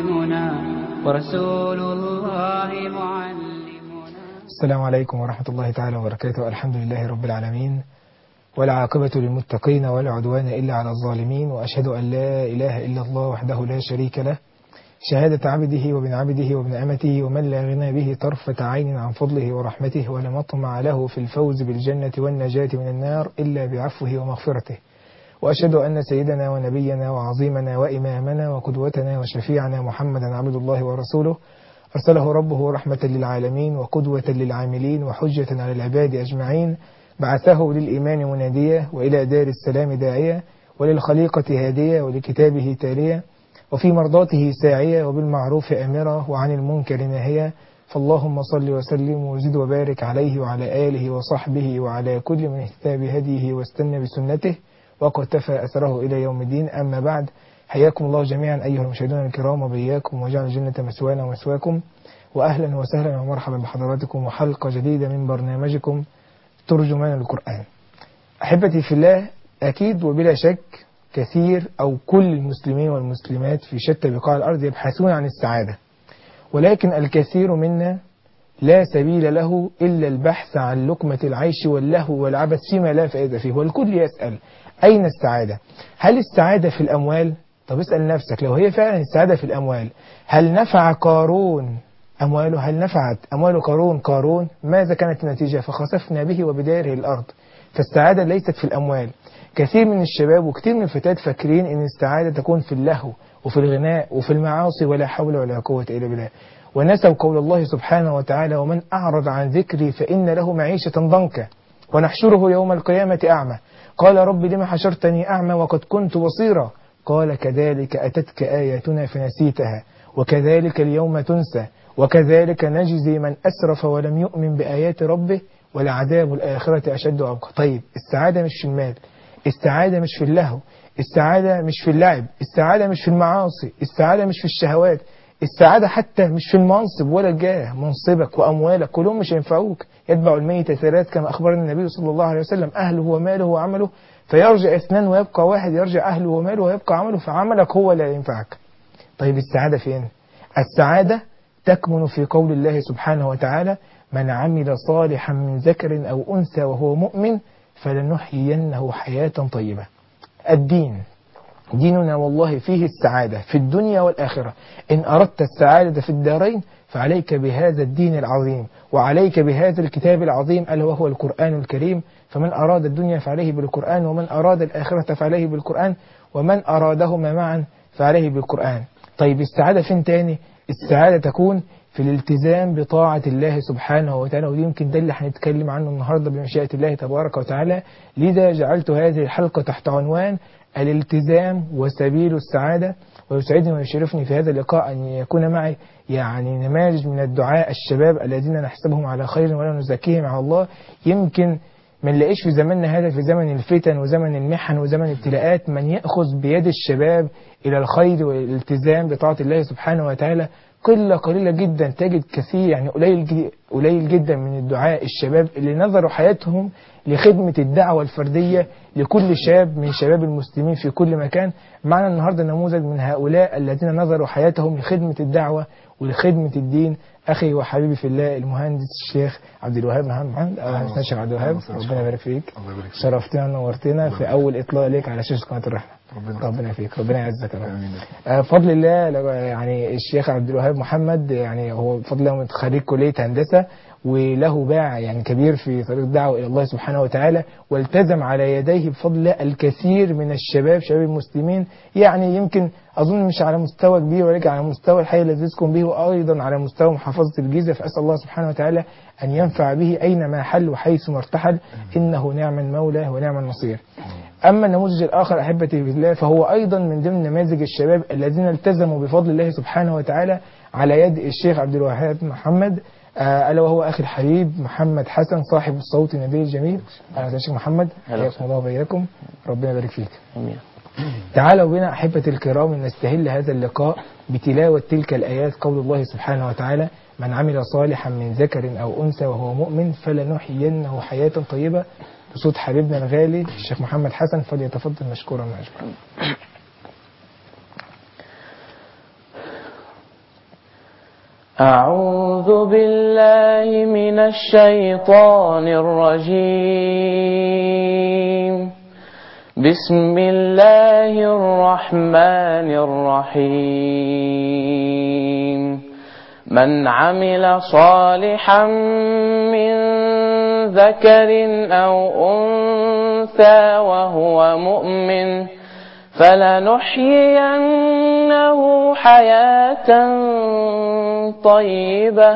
معلمنا ورسول الله معلمنا السلام عليكم ورحمة الله تعالى وبركاته الحمد لله رب العالمين والعاقبة للمتقين ولا عدوان إلا على الظالمين وأشهد أن لا إله إلا الله وحده لا شريك له شهادة عبده وابن عبده وابن أمته ومن لا غنى به طرفة عين عن فضله ورحمته ولا مطمع له في الفوز بالجنة والنجاة من النار إلا بعفوه ومغفرته وأشهد أن سيدنا ونبينا وعظيمنا وإمامنا وقدوتنا وشفيعنا محمدا عبد الله ورسوله أرسله ربه رحمة للعالمين وقدوة للعاملين وحجة على العباد أجمعين بعثه للإيمان منادية وإلى دار السلام داعية وللخليقة هادية ولكتابه تالية وفي مرضاته ساعية وبالمعروف أمرة وعن المنكر ناهية فاللهم صل وسلم وزد وبارك عليه وعلى آله وصحبه وعلى كل من اهتدى بهديه واستنى بسنته وقتفى أثره إلى يوم الدين أما بعد حياكم الله جميعا أيها المشاهدون الكرام وبياكم وجعل الجنة مسوانا ومسواكم وأهلا وسهلا ومرحبا بحضراتكم وحلقة جديدة من برنامجكم ترجمان القرآن أحبتي في الله أكيد وبلا شك كثير أو كل المسلمين والمسلمات في شتى بقاع الأرض يبحثون عن السعادة ولكن الكثير منا لا سبيل له إلا البحث عن لقمة العيش واللهو والعبث فيما لا فائدة فيه والكل يسأل أين السعادة هل السعادة في الأموال طب اسأل نفسك لو هي فعلا السعادة في الأموال هل نفع قارون أمواله هل نفعت أموال قارون قارون ماذا كانت النتيجة فخسفنا به وبداره الأرض فالسعادة ليست في الأموال كثير من الشباب وكثير من الفتيات فاكرين أن السعادة تكون في اللهو وفي الغناء وفي المعاصي ولا حول ولا قوة إلا بالله ونسوا قول الله سبحانه وتعالى ومن أعرض عن ذكري فإن له معيشة ضنكا ونحشره يوم القيامة أعمى قال رب لم حشرتني أعمى وقد كنت بصيرا قال كذلك أتتك آياتنا فنسيتها وكذلك اليوم تنسى وكذلك نجزي من أسرف ولم يؤمن بآيات ربه ولعذاب الآخرة أشد وأبقى طيب السعادة مش في المال السعادة مش في اللهو السعادة مش في اللعب السعادة مش في المعاصي السعادة مش في الشهوات السعادة حتى مش في المنصب ولا الجاه منصبك وأموالك كلهم مش هينفعوك يتبع الميت ثلاث كما أخبرنا النبي صلى الله عليه وسلم أهله وماله وعمله فيرجع اثنان ويبقى واحد يرجع أهله وماله ويبقى عمله فعملك هو لا ينفعك طيب السعادة فين السعادة تكمن في قول الله سبحانه وتعالى من عمل صالحا من ذكر أو أنثى وهو مؤمن فلنحيينه حياة طيبة الدين ديننا والله فيه السعادة في الدنيا والآخرة إن أردت السعادة في الدارين فعليك بهذا الدين العظيم وعليك بهذا الكتاب العظيم ألا وهو القرآن الكريم فمن أراد الدنيا فعليه بالقرآن ومن أراد الآخرة فعليه بالقرآن ومن أرادهما معا فعليه بالقرآن طيب السعادة فين تاني السعادة تكون في الالتزام بطاعة الله سبحانه وتعالى ودي يمكن ده اللي هنتكلم عنه النهاردة بمشيئة الله تبارك وتعالى لذا جعلت هذه الحلقة تحت عنوان الالتزام وسبيل السعادة ويسعدني ويشرفني في هذا اللقاء أن يكون معي يعني نماذج من الدعاء الشباب الذين نحسبهم على خير ولا نزكيهم على الله يمكن ما نلاقيش في زماننا هذا في زمن الفتن وزمن المحن وزمن الابتلاءات من يأخذ بيد الشباب إلى الخير والالتزام بطاعة الله سبحانه وتعالى قلة قليلة جدا تجد كثير يعني قليل قليل جدا من الدعاء الشباب اللي نظروا حياتهم لخدمة الدعوة الفردية لكل شاب من شباب المسلمين في كل مكان معنا النهاردة نموذج من هؤلاء الذين نظروا حياتهم لخدمة الدعوة ولخدمة الدين أخي وحبيبي في الله المهندس الشيخ عبد الوهاب محمد أهلا الشيخ عبد الوهاب ربنا يبارك فيك شرفتنا ونورتنا في أول إطلاق ليك على شاشة قناة الرحمة ربنا يفيك ربنا يعزك يا رب بفضل الله يعني الشيخ عبد الوهاب محمد يعني هو بفضل الله خريج كلية هندسة وله باع يعني كبير في طريق الدعوة إلى الله سبحانه وتعالى والتزم على يديه بفضل الله الكثير من الشباب شباب المسلمين يعني يمكن أظن مش على مستوى كبير ولكن على مستوى الحي الذي يسكن به وأيضا على مستوى محافظة الجيزة فأسأل الله سبحانه وتعالى أن ينفع به أينما حل وحيث ما ارتحل إنه نعم المولى ونعم النصير أما النموذج الآخر أحبتي بالله فهو أيضا من ضمن نماذج الشباب الذين التزموا بفضل الله سبحانه وتعالى على يد الشيخ عبد الوهاب محمد آه ألا وهو أخي الحبيب محمد حسن صاحب الصوت النبي الجميل أهلا شيخ محمد حياكم الله وبياكم ربنا يبارك فيك أمين تعالوا بنا أحبة الكرام نستهل هذا اللقاء بتلاوة تلك الآيات قول الله سبحانه وتعالى من عمل صالحا من ذكر أو أنثى وهو مؤمن فلنحيينه حياة طيبة بصوت حبيبنا الغالي الشيخ محمد حسن فليتفضل مشكورا مأجورا أعوذ بالله من الشيطان الرجيم بسم الله الرحمن الرحيم من عمل صالحا من ذكر أو أنثى وهو مؤمن فلنحيينه حياة طيبة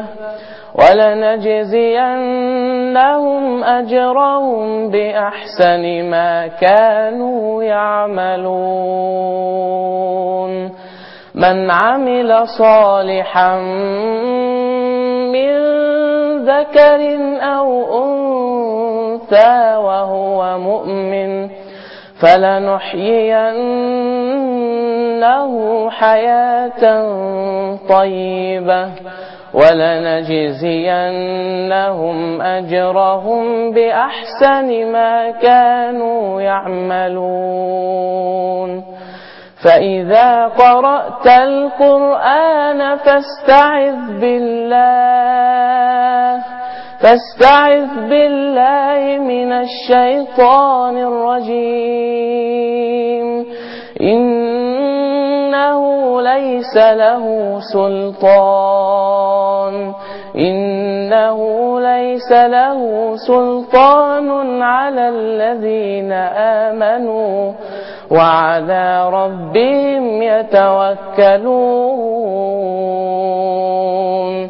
ولنجزينهم أجرهم بأحسن ما كانوا يعملون من عمل صالحا من ذكر أو أنثى وهو مؤمن فلنحيينه حياة طيبة ولنجزينهم أجرهم بأحسن ما كانوا يعملون فإذا قرأت القرآن فاستعذ بالله فاستعذ بالله من الشيطان الرجيم إنه ليس له سلطان إنه ليس له سلطان على الذين آمنوا وعلى ربهم يتوكلون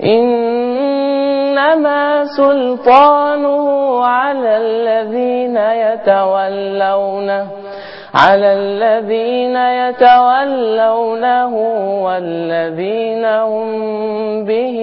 إنما سلطانه على الذين يتولونه على الذين يتولونه والذين هم به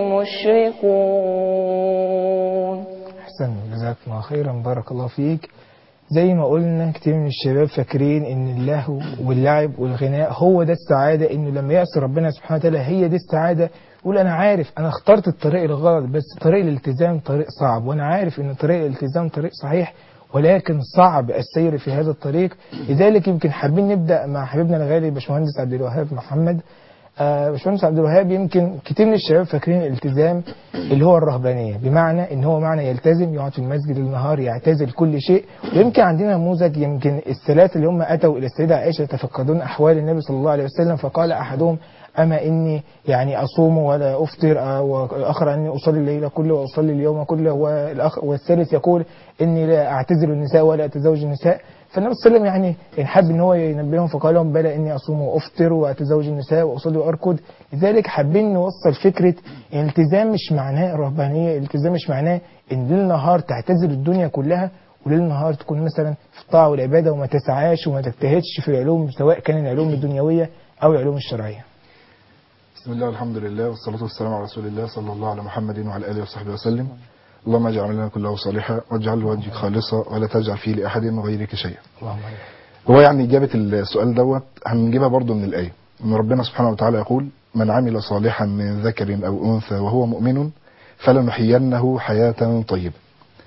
مشركون أحسن جزاك الله خيرا بارك الله فيك زي ما قلنا كتير من الشباب فاكرين ان اللهو واللعب والغناء هو ده السعادة انه لما يأسر ربنا سبحانه وتعالى هي دي السعادة يقول انا عارف انا اخترت الطريق الغلط بس طريق الالتزام طريق صعب وانا عارف ان طريق الالتزام طريق صحيح ولكن صعب السير في هذا الطريق لذلك يمكن حابين نبدأ مع حبيبنا الغالي باشمهندس عبد الوهاب محمد آه، باشمهندس عبد الوهاب يمكن كتير من الشباب فاكرين الالتزام اللي هو الرهبانيه بمعنى ان هو معنى يلتزم يقعد في المسجد النهار يعتزل كل شيء ويمكن عندنا نموذج يمكن الثلاثه اللي هم اتوا الى السيده عائشه يتفقدون احوال النبي صلى الله عليه وسلم فقال احدهم اما اني يعني اصوم ولا افطر آه، والاخر اني اصلي الليل كله واصلي اليوم كله والأخ والثالث يقول اني لا اعتزل النساء ولا اتزوج النساء فالنبي صلى الله عليه وسلم يعني إن حب ان هو ينبههم فقال لهم بلى اني اصوم وافطر واتزوج النساء واصلي واركض لذلك حابين نوصل فكره الالتزام مش معناه رهبانيه الالتزام مش معناه ان ليل نهار تعتزل الدنيا كلها وليل نهار تكون مثلا في الطاعه والعباده وما تسعاش وما تجتهدش في العلوم سواء كان العلوم الدنيويه او العلوم الشرعيه بسم الله والحمد لله والصلاة والسلام على رسول الله صلى الله على محمد وعلى آله وصحبه وسلم اللهم اجعل لنا كله صالحا واجعل لوجهك خالصا ولا تجعل فيه لأحد غيرك شيئا اللهم هو يعني إجابة السؤال دوت هنجيبها برضو من الآية إن ربنا سبحانه وتعالى يقول من عمل صالحا من ذكر أو أنثى وهو مؤمن فلنحيينه حياة طيبة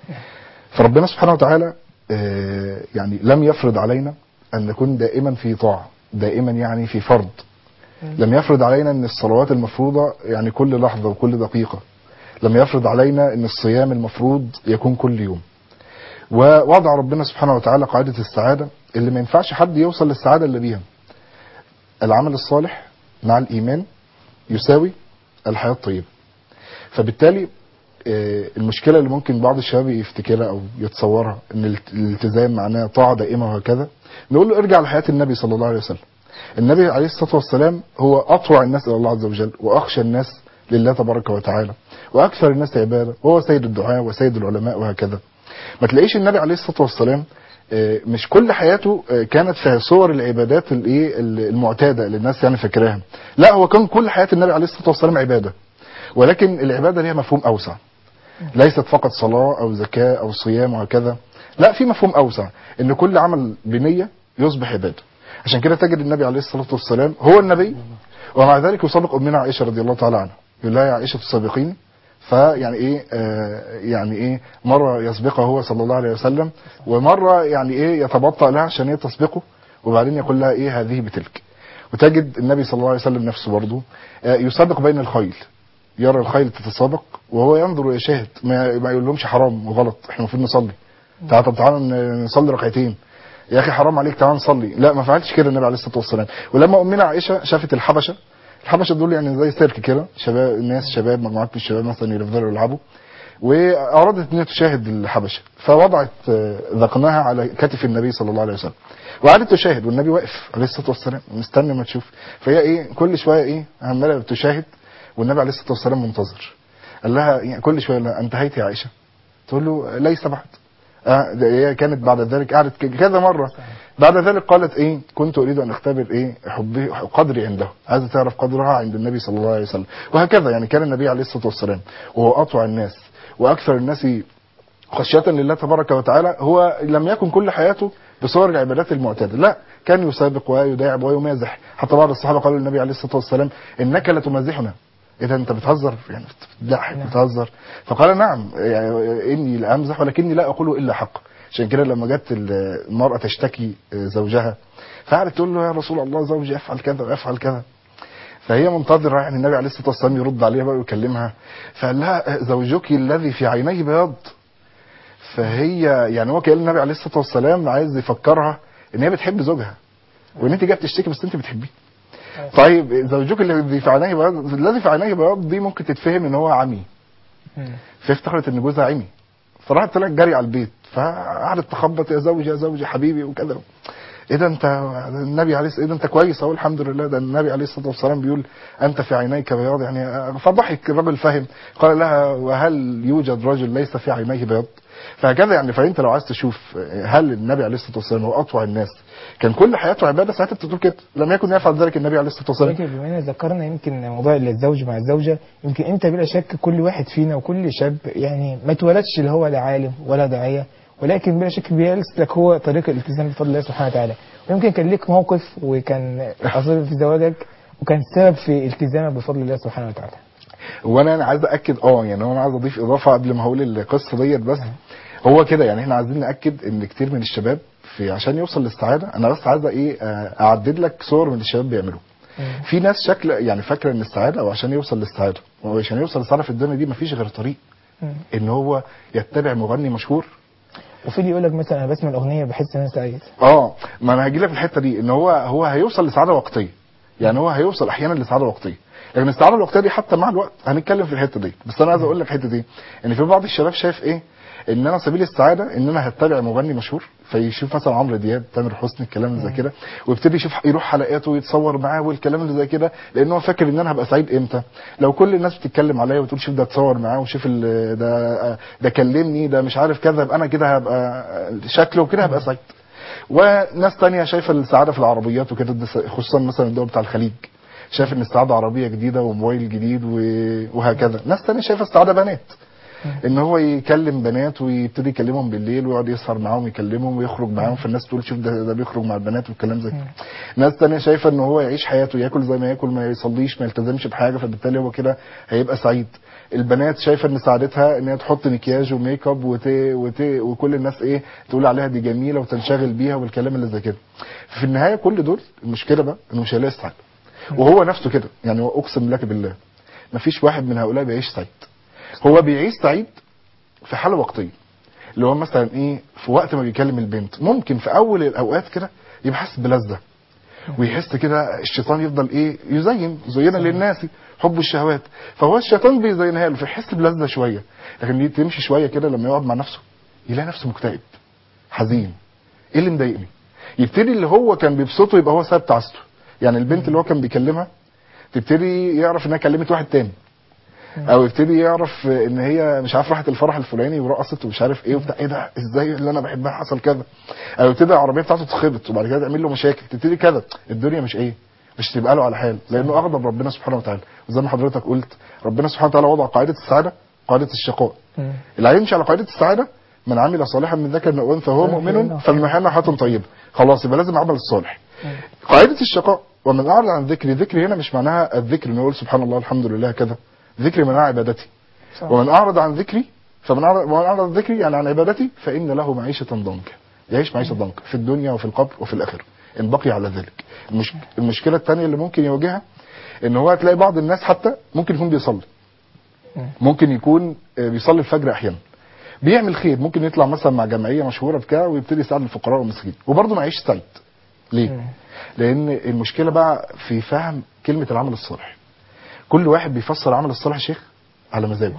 فربنا سبحانه وتعالى آه، يعني لم يفرض علينا أن نكون دائما في طاعة دائما يعني في فرض لم يفرض علينا ان الصلوات المفروضة يعني كل لحظة وكل دقيقة لم يفرض علينا ان الصيام المفروض يكون كل يوم ووضع ربنا سبحانه وتعالى قاعدة السعادة اللي ما ينفعش حد يوصل للسعادة اللي بيها العمل الصالح مع الإيمان يساوي الحياة الطيبة فبالتالي آه، المشكلة اللي ممكن بعض الشباب يفتكرها أو يتصورها ان الالت- الالتزام معناه طاعة دائمة وهكذا نقول له ارجع لحياة النبي صلى الله عليه وسلم النبي عليه الصلاة والسلام هو أطوع الناس إلى الله عز وجل وأخشى الناس لله تبارك وتعالى وأكثر الناس عبادة وهو سيد الدعاء وسيد العلماء وهكذا ما تلاقيش النبي عليه الصلاة والسلام آه، مش كل حياته آه، كانت في صور العبادات الايه المعتاده اللي الناس يعني فاكراها لا هو كان كل حياه النبي عليه الصلاه والسلام عباده ولكن العباده ليها مفهوم اوسع ليست فقط صلاه او زكاه او صيام وهكذا لا في مفهوم اوسع ان كل عمل بنيه يصبح عباده عشان كده تجد النبي عليه الصلاه والسلام هو النبي ومع ذلك يسابق امنا عائشه رضي الله تعالى عنها يقول لها يا عائشه السابقين فيعني ايه آه يعني ايه مره يسبقها هو صلى الله عليه وسلم ومره يعني ايه يتبطأ لها عشان هي تسبقه وبعدين يقول لها ايه هذه بتلك وتجد النبي صلى الله عليه وسلم نفسه برضه آه يسابق بين الخيل يرى الخيل تتسابق وهو ينظر ويشاهد ما, ما يقول لهمش حرام وغلط احنا المفروض نصلي تعال طب تعالى ن- نصلي ركعتين يا اخي حرام عليك تعال نصلي لا ما فعلش كده النبي عليه الصلاه والسلام ولما امنا عائشه شافت الحبشه الحبشه دول يعني زي سيرك كده شباب ناس شباب مجموعات من الشباب مثلا يفضلوا يلعبوا وارادت ان هي تشاهد الحبشه فوضعت آه، ذقنها على كتف النبي صلى الله عليه وسلم وقعدت تشاهد والنبي واقف عليه الصلاه والسلام مستني ما تشوف فهي ايه كل شويه ايه عماله تشاهد والنبي عليه الصلاه والسلام منتظر قال لها يعني كل شويه لها انتهيت يا عائشه تقول له ليس بعد آه ده هي كانت بعد ذلك قعدت ك- كذا مره بعد ذلك قالت ايه كنت اريد ان اختبر ايه حبي قدري عنده عايزه تعرف قدرها عند النبي صلى الله عليه وسلم وهكذا يعني كان النبي عليه الصلاه والسلام وهو اطوع الناس واكثر الناس خشية لله تبارك وتعالى هو لم يكن كل حياته بصور العبادات المعتادة لا كان يسابق ويداعب ويمازح حتى بعض الصحابة قالوا للنبي عليه الصلاة والسلام إنك لتمازحنا إذا أنت بتهزر يعني بتضحك بتهزر فقال نعم يعني إني لأمزح ولكني لا أقول إلا حق عشان كده لما جت المرأة تشتكي زوجها فقعدت تقول له يا رسول الله زوجي يفعل كذا ويفعل كذا فهي منتظرة يعني النبي عليه الصلاة والسلام يرد عليها بقى ويكلمها فقال لها زوجك الذي في عينيه بياض فهي يعني هو كان النبي عليه الصلاه والسلام عايز يفكرها ان هي بتحب زوجها وان انت جايه بتشتكي بس انت بتحبيه طيب زوجك الذي في عينيه بياض الذي في عينيه بياض دي ممكن تتفهم ان هو عمي مم. فافتكرت ان جوزها عمي فراحت طلعت جري على البيت فقعدت تخبط يا زوجي يا زوجي حبيبي وكذا ايه ده انت النبي عليه الصلاه ايه ده انت كويس اهو الحمد لله ده النبي عليه الصلاه والسلام بيقول انت في عينيك بياض يعني فضحك الراجل فهم قال لها وهل يوجد رجل ليس في عينيه بياض فهكذا يعني فانت لو عايز تشوف هل النبي عليه الصلاه والسلام هو اطوع الناس كان كل حياته عباده ساعتها تقول كده لم يكن يفعل ذلك النبي عليه الصلاه والسلام ولكن بما اننا ذكرنا يمكن موضوع الزوج مع الزوجه يمكن انت بلا شك كل واحد فينا وكل شاب يعني ما اتولدش اللي هو لا عالم ولا داعيه ولكن بلا شك بيسلك هو طريق الالتزام بفضل الله سبحانه وتعالى ويمكن كان ليك موقف وكان اثر في زواجك وكان سبب في التزامك بفضل الله سبحانه وتعالى وانا انا عايز ااكد اه يعني انا عايز اضيف اضافه قبل ما هقول القصه ديت بس هو كده يعني احنا عايزين ناكد ان كتير من الشباب في عشان يوصل للسعاده انا بس عايز ايه آه، اعدد لك صور من الشباب بيعملوه في ناس شكل يعني فاكره ان السعاده او عشان يوصل للسعاده وعشان يوصل للسعاده في الدنيا دي مفيش غير طريق مم. ان هو يتبع مغني مشهور وفي اللي يقول لك مثلا انا بسمع الاغنيه بحس ان انا سعيد اه ما انا هجي لك في الحته دي ان هو هو هيوصل لسعاده وقتيه يعني هو هيوصل احيانا لسعاده وقتيه لكن السعاده الوقتيه دي حتى مع الوقت هنتكلم في الحته دي بس انا عايز اقول لك الحته دي ان في بعض الشباب شايف ايه ان انا سبيل السعاده ان انا هتبع مغني مشهور فيشوف مثلا عمرو دياب تامر حسني الكلام اللي زي كده ويبتدي يشوف يروح حلقاته ويتصور معاه والكلام اللي زي كده لان هو فاكر ان انا هبقى سعيد امتى لو كل الناس بتتكلم عليا وتقول شوف ده اتصور معاه وشوف ال- ده ده كلمني ده مش عارف كذا يبقى انا كده هبقى شكله وكده هبقى سعيد وناس تانية شايفه السعاده في العربيات وكده ده خصوصا مثلا الدول بتاع الخليج شايف ان السعاده عربيه جديده وموبايل جديد و- وهكذا ناس تانية شايفه السعاده بنات ان هو يكلم بنات ويبتدي يكلمهم بالليل ويقعد يسهر معاهم يكلمهم ويخرج معاهم فالناس تقول شوف ده, ده بيخرج مع البنات والكلام زي كده ناس تانية شايفه ان هو يعيش حياته ياكل زي ما ياكل ما يصليش ما يلتزمش بحاجه فبالتالي هو كده هيبقى سعيد البنات شايفه ان سعادتها ان هي تحط مكياج وميك اب وت... وت... وكل الناس ايه تقول عليها دي جميله وتنشغل بيها والكلام اللي زي كده في النهايه كل دول المشكله بقى انه مش هيلاقي السعاده وهو نفسه كده يعني هو اقسم لك بالله مفيش واحد من هؤلاء بيعيش سعيد هو بيعيش سعيد في حاله وقتيه اللي هو مثلا ايه في وقت ما بيكلم البنت ممكن في اول الاوقات كده يبقى حاسس بلذه ويحس كده الشيطان يفضل ايه يزين زينا للناس حب الشهوات فهو الشيطان بيزينها له فيحس بلذه شويه لكن دي تمشي شويه كده لما يقعد مع نفسه يلاقي نفسه مكتئب حزين ايه اللي مضايقني يبتدي اللي هو كان بيبسطه يبقى هو ساب تعاسته يعني البنت اللي هو كان بيكلمها تبتدي يعرف انها كلمت واحد تاني او يبتدي يعرف ان هي مش عارف راحت الفرح الفلاني ورقصت ومش عارف ايه وبتاع ايه ده ازاي اللي انا بحبها حصل كذا او يبتدي العربيه بتاعته تتخبط وبعد كده تعمل له مشاكل تبتدي كذا الدنيا مش ايه مش تبقى له على حال لانه اغضب ربنا سبحانه وتعالى وزي ما حضرتك قلت ربنا سبحانه وتعالى وضع قاعده السعاده قاعده الشقاء مم. اللي هيمشي على قاعده السعاده من عمل صالحا من ذكر او انثى وهو مؤمن فلنحيينه حياه طيبه خلاص يبقى لازم عمل الصالح قاعده الشقاء ومن اعرض عن ذكري ذكري هنا مش معناها الذكر انه يقول سبحان الله الحمد لله كذا ذكري معناها عبادتي صح. ومن اعرض عن ذكري فمن اعرض ومن اعرض عن ذكري يعني عن عبادتي فان له معيشه ضنكا يعيش معيشه ضنكا في الدنيا وفي القبر وفي الاخره ان بقي على ذلك المش... المشكله الثانيه اللي ممكن يواجهها ان هو هتلاقي بعض الناس حتى ممكن يكون بيصلي ممكن يكون آه، بيصلي الفجر احيانا بيعمل خير ممكن يطلع مثلا مع جمعيه مشهوره بتاع ويبتدي يساعد الفقراء والمساكين وبرضه ما يعيش سعيد ليه لان المشكله بقى في فهم كلمه العمل الصالح كل واحد بيفسر العمل الصالح يا شيخ على مزاجه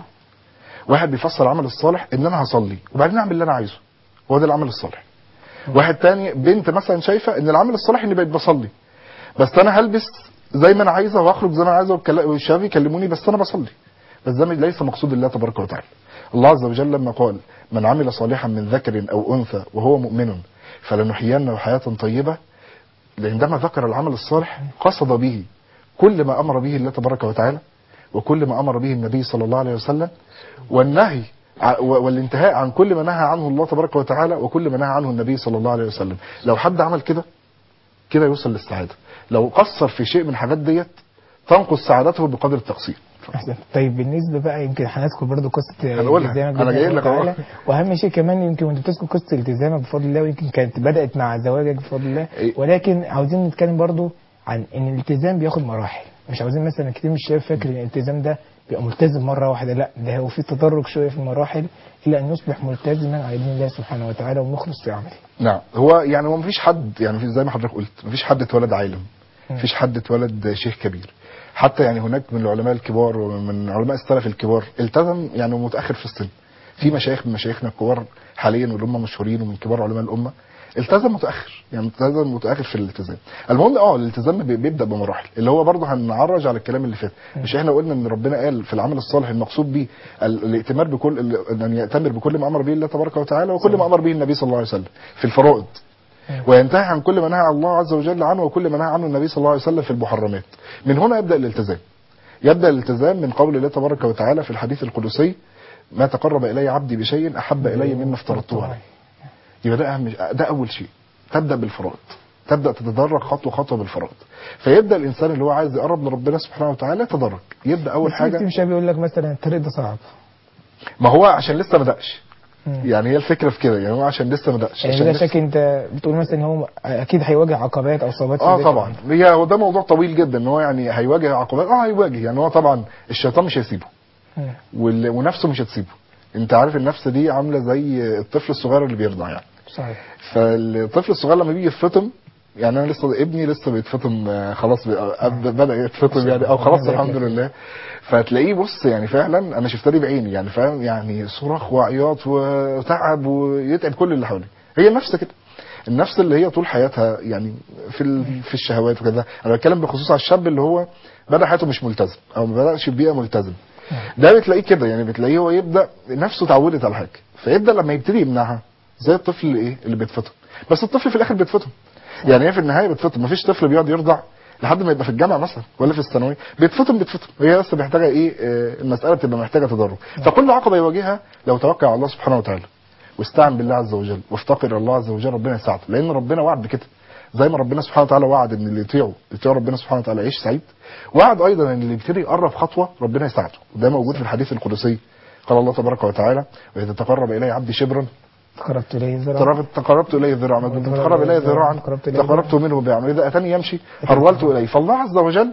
واحد بيفسر العمل الصالح ان انا هصلي وبعدين اعمل اللي انا عايزه هو ده العمل الصالح واحد تاني بنت مثلا شايفه ان العمل الصالح اني بقيت بصلي بس انا هلبس زي ما انا عايزه واخرج زي ما انا عايزه والكلا- والشباب يكلموني بس انا بصلي بس ده ليس مقصود الله تبارك وتعالى الله عز وجل لما قال من عمل صالحا من ذكر او انثى وهو مؤمن فلنحيينه حياه طيبه عندما ذكر العمل الصالح قصد به كل ما امر به الله تبارك وتعالى وكل ما امر به النبي صلى الله عليه وسلم والنهي ع- و- والانتهاء عن كل ما نهى عنه الله تبارك وتعالى وكل ما نهى عنه النبي صلى الله عليه وسلم لو حد عمل كده كده يوصل للسعاده لو قصر في شيء من الحاجات ديت تنقص سعادته بقدر التقصير أحسن. طيب بالنسبه بقى يمكن هندخل برضه قصه هنقولها. التزامك أنا جاي بالله لك أهو. تعالى. واهم شيء كمان يمكن وانت بتذكر قصه التزامك بفضل الله ويمكن كانت بدات مع زواجك بفضل الله إيه. ولكن عاوزين نتكلم برضه عن ان الالتزام بياخد مراحل مش عاوزين مثلا كتير من الشباب فاكر ان الالتزام ده بيبقى ملتزم مره واحده لا ده هو في تدرج شويه في المراحل الى ان يصبح ملتزما على دين الله سبحانه وتعالى ومخلص في عمله نعم هو يعني هو مفيش حد يعني في- زي ما حضرتك قلت مفيش حد اتولد عالم مم. مفيش حد اتولد شيخ كبير حتى يعني هناك من العلماء الكبار ومن علماء السلف الكبار التزم يعني متاخر في السن في مشايخ من مشايخنا الكبار حاليا واللي هم مشهورين ومن كبار علماء الامه التزم متاخر يعني التزم متاخر في الالتزام المهم اه الالتزام بي- بيبدا بمراحل اللي هو برضه هنعرج على الكلام اللي فات مش احنا قلنا ان ربنا قال في العمل الصالح المقصود به ال- الائتمار بكل ال- ان ياتمر بكل ما امر به الله تبارك وتعالى وكل ما امر به النبي صلى الله عليه وسلم في الفرائض وينتهي عن كل ما نهى الله عز وجل عنه وكل ما نهى عنه النبي صلى الله عليه وسلم في المحرمات من هنا يبدا الالتزام يبدا الالتزام من قول الله تبارك وتعالى في الحديث القدسي ما تقرب الي عبدي بشيء احب الي مما افترضته عليه يبقى ده اهم ده اول شيء تبدا بالفرائض تبدا تتدرج خطوه خطوه بالفرائض فيبدا الانسان اللي هو عايز يقرب لربنا سبحانه وتعالى يتدرج يبدا اول بس في حاجه شباب يقول لك مثلا الطريق ده صعب ما هو عشان لسه ما بداش مم. يعني هي الفكره في كده يعني هو عشان لسه ما بداش يعني عشان بلا لسه- شك انت بتقول مثلا ان هو اكيد هيواجه عقبات او صعوبات في اه بداية طبعا الأمر. هي هو ده موضوع طويل جدا ان هو يعني هيواجه عقبات اه هيواجه يعني هو طبعا الشيطان مش هيسيبه مم. وال- ونفسه مش هتسيبه انت عارف النفس دي عامله زي الطفل الصغير اللي بيرضع يعني صحيح فالطفل الصغير لما بيجي يتفطم يعني انا لسه ابني لسه بيتفطم آه، خلاص بي- آه، بدا يتفطم يعني او خلاص الحمد لله فتلاقيه بص يعني فعلا انا شفتها دي بعيني يعني فاهم يعني صراخ وعياط وتعب ويتعب كل اللي حواليه هي النفس كده النفس اللي هي طول حياتها يعني في ال- في الشهوات وكذا انا بتكلم بخصوص على الشاب اللي هو بدا حياته مش ملتزم او ما بداش في بيئه ملتزم ده بتلاقيه كده يعني بتلاقيه هو يبدا نفسه اتعودت على حاجه فيبدا لما يبتدي يمنعها زي الطفل اللي ايه اللي بيتفطم بس الطفل في الاخر بيتفطم يعني هي في النهايه بتفطم مفيش طفل بيقعد يرضع لحد ما يبقى في الجامعه مثلا ولا في الثانويه بيتفطم بيتفطم هي بس محتاجه ايه آه، المساله بتبقى محتاجه تدرج فكل عقبه يواجهها لو توكل على الله سبحانه وتعالى واستعن بالله عز وجل وافتقر الله عز وجل ربنا يساعده لان ربنا وعد بكده زي ما ربنا سبحانه وتعالى وعد ان اللي يطيعه يطيع ربنا سبحانه وتعالى يعيش سعيد وعد ايضا ان اللي يبتدي يقرب خطوه ربنا يساعده وده موجود في الحديث القدسي قال الله تبارك وتعالى واذا تقرب الي عبدي شبرا تقربت اليه ذراعا تقربت تقربت اليه ذراعا ما دمت تقرب الي ذراعا تقربت إليه تقربت منه باعمال اذا اتاني يمشي هرولت اليه فالله عز وجل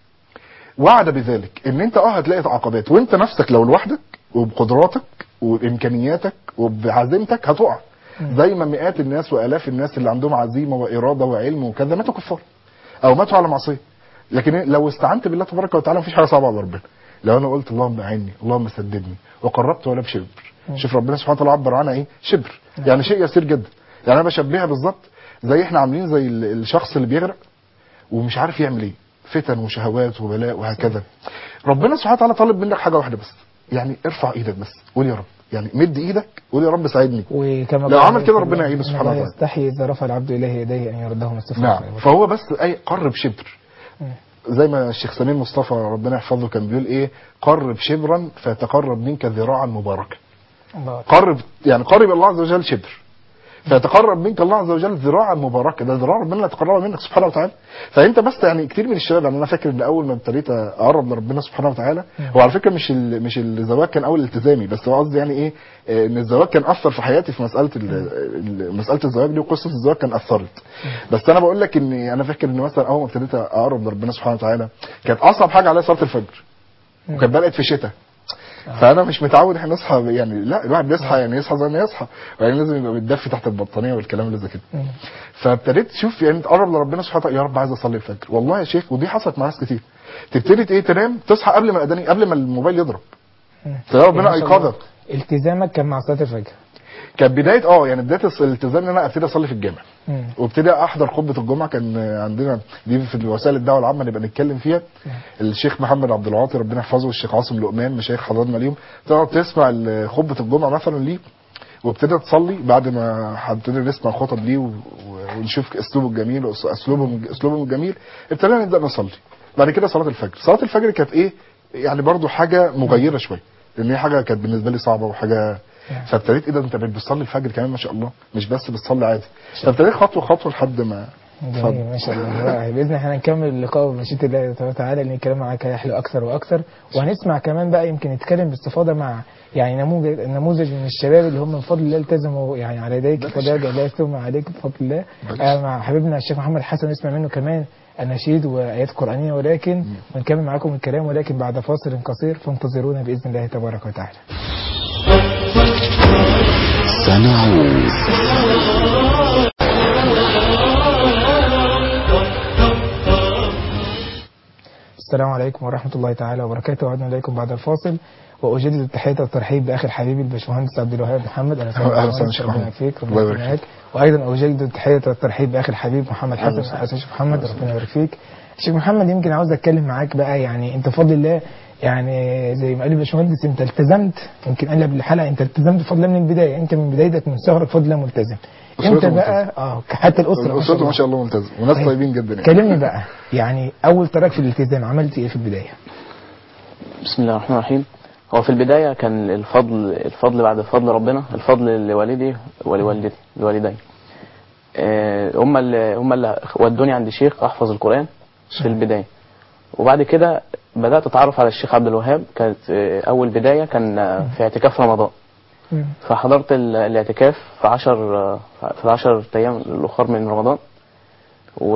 وعد بذلك ان انت اه هتلاقي عقبات وانت نفسك لو لوحدك وبقدراتك وبامكانياتك وبعزيمتك هتقع زي ما مئات الناس والاف الناس اللي عندهم عزيمه واراده وعلم وكذا ماتوا كفار او ماتوا على معصيه لكن لو استعنت بالله تبارك وتعالى مفيش حاجه صعبه على ربنا لو انا قلت اللهم اعني اللهم سددني وقربت ولا بشبر شوف ربنا سبحانه وتعالى عبر عنها ايه شبر يعني شيء يسير جدا يعني انا بشبهها بالظبط زي احنا عاملين زي ال- الشخص اللي بيغرق ومش عارف يعمل ايه فتن وشهوات وبلاء وهكذا ربنا سبحانه وتعالى طالب منك حاجه واحده بس يعني ارفع ايدك بس قول يا رب يعني مد ايدك قول يا رب ساعدني وكما لو قال عمل كده الله ربنا يعينه إن سبحانه الله وتعالى. يستحي اذا رفع العبد اليه يديه ان يردهما استفاء نعم فهو بس اي قرب شبر زي ما الشيخ سمير مصطفى ربنا يحفظه كان بيقول ايه قرب شبرا فيتقرب منك ذراعا مباركا الله قرب يعني قرب الله عز وجل شبر فيتقرب منك الله عز وجل ذراعا مباركه ده ذراع ربنا اللي يتقرب منك سبحانه وتعالى فانت بس يعني كتير من الشباب يعني انا فاكر ان اول ما ابتديت اقرب لربنا سبحانه وتعالى هو على فكره مش ال- مش الزواج كان اول التزامي بس هو قصدي يعني ايه آه، ان الزواج كان اثر في حياتي في مساله ال- ال- مساله الزواج دي وقصه الزواج كان اثرت بس انا بقول لك ان انا فاكر ان مثلا اول ما ابتديت اقرب لربنا سبحانه وتعالى كانت اصعب حاجه عليا صلاه الفجر وكانت بدات في الشتاء فانا مش متعود احنا نصحى يعني لا الواحد بيصحى يعني يصحى زي ما يصحى وبعدين لازم يبقى متدفي تحت البطانيه والكلام اللي زي كده مم. فابتديت تشوف يعني تقرب لربنا سبحانه وتعالى يا رب عايز اصلي الفجر والله يا شيخ ودي حصلت مع ناس كتير تبتدي ايه تنام تصحى قبل ما الاذان قبل ما الموبايل يضرب مم. تلاقي ربنا ما شاء الله. ايقظك التزامك كان مع صلاه الفجر كانت بدايه اه يعني بدايه الالتزام ان انا ابتدي اصلي في الجامع مم. وابتدي احضر خطبه الجمعه كان عندنا دي في وسائل الدعوه العامه نبقى نتكلم فيها الشيخ محمد عبد العاطي ربنا يحفظه والشيخ عاصم لقمان مشايخ حضرنا اليوم تقعد تسمع ال- خطبه الجمعه مثلا ليه وابتدي تصلي بعد ما هنبتدي نسمع الخطب ليه و- و- ونشوف اسلوبه الجميل واسلوبهم اسلوبهم الجميل ابتدينا نبدا نصلي بعد كده صلاه الفجر صلاه الفجر كانت ايه يعني برضو حاجه مغيره شويه لان هي حاجه كانت بالنسبه لي صعبه وحاجه فابتديت ايه ده انت بتصلي الفجر كمان ما شاء الله مش بس بتصلي عادي فابتديت خطوه خطوه لحد ما جميل ما شاء الله رائع. باذن الله هنكمل اللقاء بمشيئه الله تبارك وتعالى لان الكلام معاك هيحلو اكثر واكثر وهنسمع كمان بقى يمكن نتكلم باستفاضه مع يعني نموذج نموذج من الشباب اللي هم من فضل الله التزموا يعني على يديك فضل الله يستوم عليك بفضل الله آه مع حبيبنا الشيخ محمد حسن نسمع منه كمان النشيد وايات قرانيه ولكن ونكمل معاكم الكلام ولكن بعد فاصل قصير فانتظرونا باذن الله تبارك وتعالى سنعود السلام عليكم ورحمة الله تعالى وبركاته وعدنا إليكم بعد الفاصل وأجدد التحية والترحيب بأخي الحبيب الباشمهندس عبد الوهاب محمد أهلا وسهلا أهلا وسهلا باشمهندس، شيخ ربنا محمد. يكفيك الله ربنا يبارك يكرمك وأيضا أجدد التحية والترحيب بأخي الحبيب محمد أهلا حسن وسهلا. أهلا شيخ محمد ربنا يبارك فيك شيخ محمد يمكن عاوز أتكلم معاك بقى يعني أنت بفضل الله يعني زي ما قال الباشمهندس أنت التزمت يمكن قال قبل الحلقة أنت التزمت بفضل الله من البداية أنت من بدايتك من صغرك بفضل الله ملتزم أسرته أنت بقى اه حتى الأسرة اسرته ما شاء الله ممتازه وناس طيب. طيبين جدا يعني كلمني بقى يعني أول طريق في الالتزام عملت إيه في البداية؟ بسم الله الرحمن الرحيم هو في البداية كان الفضل الفضل بعد فضل ربنا الفضل لوالدي ولوالدتي لوالدي آه، هم اللي هم اللي ودوني عند شيخ احفظ القرآن في البداية وبعد كده بدأت اتعرف على الشيخ عبد الوهاب كانت آه، اول بداية كان آه، في اعتكاف رمضان مم. فحضرت ال- الاعتكاف في عشر آه، في العشر ايام الاخر من رمضان و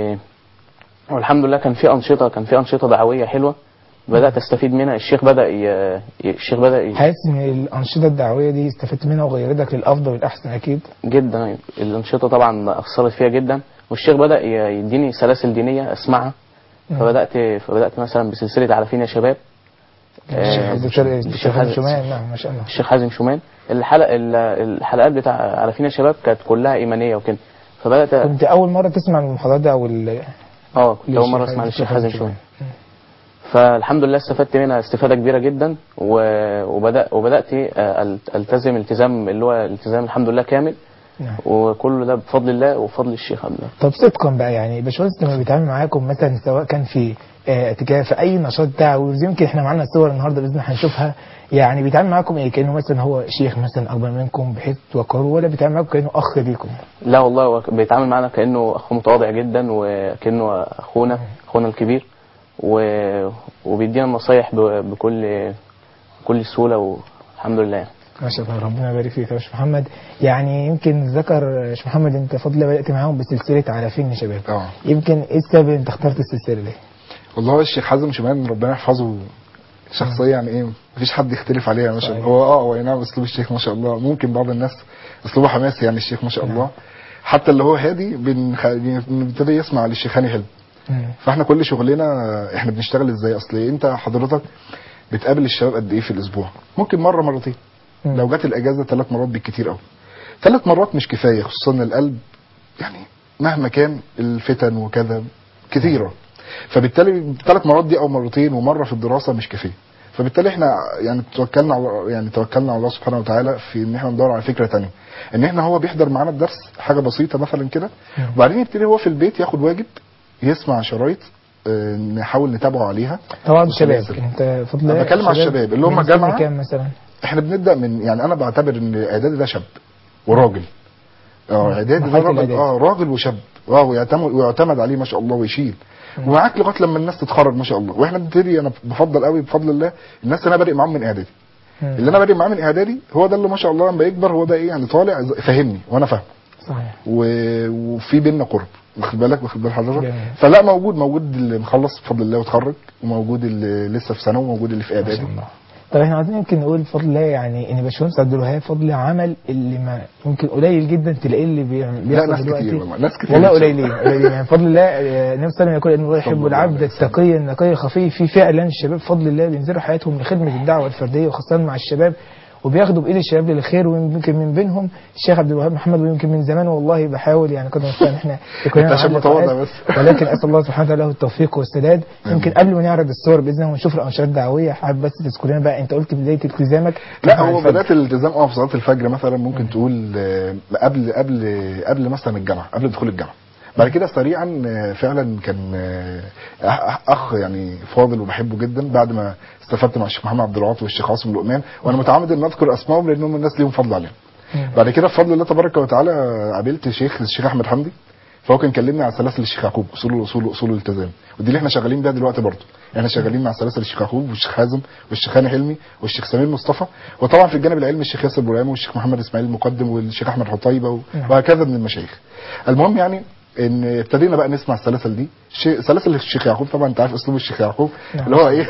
والحمد لله كان في انشطه كان في انشطه دعويه حلوه بدات استفيد منها الشيخ بدا ي... ي- الشيخ بدا ي... حاسس ان الانشطه الدعويه دي استفدت منها وغيرتك للافضل والاحسن اكيد جدا الانشطه طبعا اثرت فيها جدا والشيخ بدا ي- يديني سلاسل دينيه اسمعها فبدات فبدات مثلا بسلسله على فين يا شباب آه، الدكتور الشيخ الشيخ حازم- شمال نعم ما شاء الله الشيخ حازم شومان الحلقه ال- الحلقات بتاع على فين يا شباب كانت كلها ايمانيه وكده فبدات كنت اول مره تسمع المحاضرات دي او ال- اه كنت اول للشيخ مره اسمع حازم للشيخ شومان. حازم شومان فالحمد لله استفدت منها استفاده كبيره جدا و- وبدا وبدات آه، ألت- التزم التزام اللي هو التزام الحمد لله كامل نعم وكل ده بفضل الله وفضل الشيخ عبد الله طب صدقا بقى يعني باشمهندس لما بيتعامل معاكم مثلا سواء كان في آه، اعتكاف في اي نشاط دعوي يمكن احنا معانا صور النهارده باذن الله هنشوفها يعني بيتعامل معاكم ايه كانه مثلا هو شيخ مثلا اكبر منكم بحيث توقروه ولا بيتعامل معاكم كانه اخ ليكم لا والله هو بيتعامل معنا كانه اخ متواضع جدا وكانه اخونا اخونا الكبير و... وبيدينا النصايح ب... بكل بكل سهوله والحمد لله ما شاء الله ربنا يبارك فيك يا باشا محمد يعني يمكن ذكر يا باشا محمد انت فضل الله بدات معاهم بسلسله على فين يا شباب اه يمكن ايه السبب انت اخترت السلسله دي؟ والله هو الشيخ حازم شمال ربنا يحفظه شخصيه يعني ايه مفيش حد يختلف عليها ما شاء الله صحيح. هو اه هو أي نعم اسلوب الشيخ ما شاء الله ممكن بعض الناس اسلوبه حماسي يعني الشيخ ما شاء الله حتى اللي هو هادي بنخ- بنبتدي يسمع للشيخ هاني حلمي مم. فاحنا كل شغلنا احنا بنشتغل ازاي اصل انت حضرتك بتقابل الشباب قد ايه في الاسبوع ممكن مره مرتين مم. لو جت الاجازه ثلاث مرات بالكتير قوي ثلاث مرات مش كفايه خصوصا إن القلب يعني مهما كان الفتن وكذا كثيره فبالتالي ثلاث مرات دي او مرتين ومره في الدراسه مش كافيه فبالتالي احنا يعني توكلنا على يعني توكلنا على الله سبحانه وتعالى في ان احنا ندور على فكره تانية ان احنا هو بيحضر معانا الدرس حاجه بسيطه مثلا كده وبعدين يبتدي هو في البيت ياخد واجب يسمع شرايط آه، نحاول نتابعه عليها طبعا شباب وسلاسل. انت فضل أنا بتكلم على الشباب اللي هم من سن جامعة. كام مثلا؟ احنا بنبدا من يعني انا بعتبر ان اعدادي ده شاب وراجل اه اعدادي ده مرحلة راجل الإعدادي. اه راجل وشاب اه ويعتمد ويعتمد عليه ما شاء الله ويشيل ومعاك لغايه لما الناس تتخرج ما شاء الله واحنا بنبتدي انا بفضل قوي بفضل الله الناس اللي انا بادئ معاهم من اعدادي مم. اللي انا بادئ معاه من اعدادي هو ده اللي ما شاء الله لما يكبر هو ده ايه يعني طالع ز- فاهمني وانا فاهم صحيح و- وفي بينا قرب واخد بالك واخد بال حضرتك جميل. فلا موجود موجود اللي مخلص بفضل الله وتخرج وموجود اللي لسه في ثانوي وموجود اللي في ما اعدادي شاء الله طب احنا عايزين يمكن نقول بفضل الله يعني ان باشمهندس عبد الوهاب فضل عمل اللي ما يمكن قليل جدا تلاقيه اللي بيعمل لا بيحصل ناس دلوقتي كتير والله ناس كتير والله إن شاء الله. قليلين قليلين يعني بفضل الله آه، النبي صلى الله عليه وسلم يقول ان الله يحب الله العبد عليه وسلم. التقي النقي الخفي في فعلا الشباب بفضل الله بينزلوا حياتهم لخدمه الدعوه الفرديه وخاصه مع الشباب وبياخدوا بايد الشباب للخير ويمكن من بينهم الشيخ عبد الوهاب محمد ويمكن من زمان والله بحاول يعني كنا نستطيع ان احنا يكون أنت عشان معانا متواضع لقاءات، بس. ولكن اسال الله سبحانه وتعالى له التوفيق والسداد يمكن قبل ما نعرض الصور باذن الله ونشوف الانشطه الدعويه حابب بس تذكر لنا بقى انت قلت بدايه التزامك لا مع هو الفجر. بدايه الالتزام اه في صلاه الفجر مثلا ممكن تقول آه، قبل قبل قبل مثلا الجامعه قبل دخول الجامعه بعد كده سريعا آه، فعلا كان آه، أخ- اخ يعني فاضل وبحبه جدا بعد ما استفدت مع الشيخ محمد عبد العاطي والشيخ عاصم لقمان وانا متعمد ان اذكر اسمائهم لانهم الناس ليهم فضل عليهم بعد كده بفضل الله تبارك وتعالى قابلت شيخ الشيخ احمد حمدي فهو كان كلمني على سلاسل الشيخ يعقوب اصول الاصول اصول الالتزام ودي اللي احنا شغالين بيها دلوقتي برضه احنا شغالين مع سلاسل الشيخ يعقوب والشيخ حازم والشيخ هاني حلمي والشيخ سمير مصطفى وطبعا في الجانب العلمي الشيخ ياسر برهامي والشيخ محمد اسماعيل المقدم والشيخ احمد حطيبه و- وهكذا من المشايخ المهم يعني ان ابتدينا بقى نسمع السلاسل دي شيء- سلاسل الشيخ يعقوب طبعا انت عارف اسلوب الشيخ يعقوب نعم. اللي هو ايه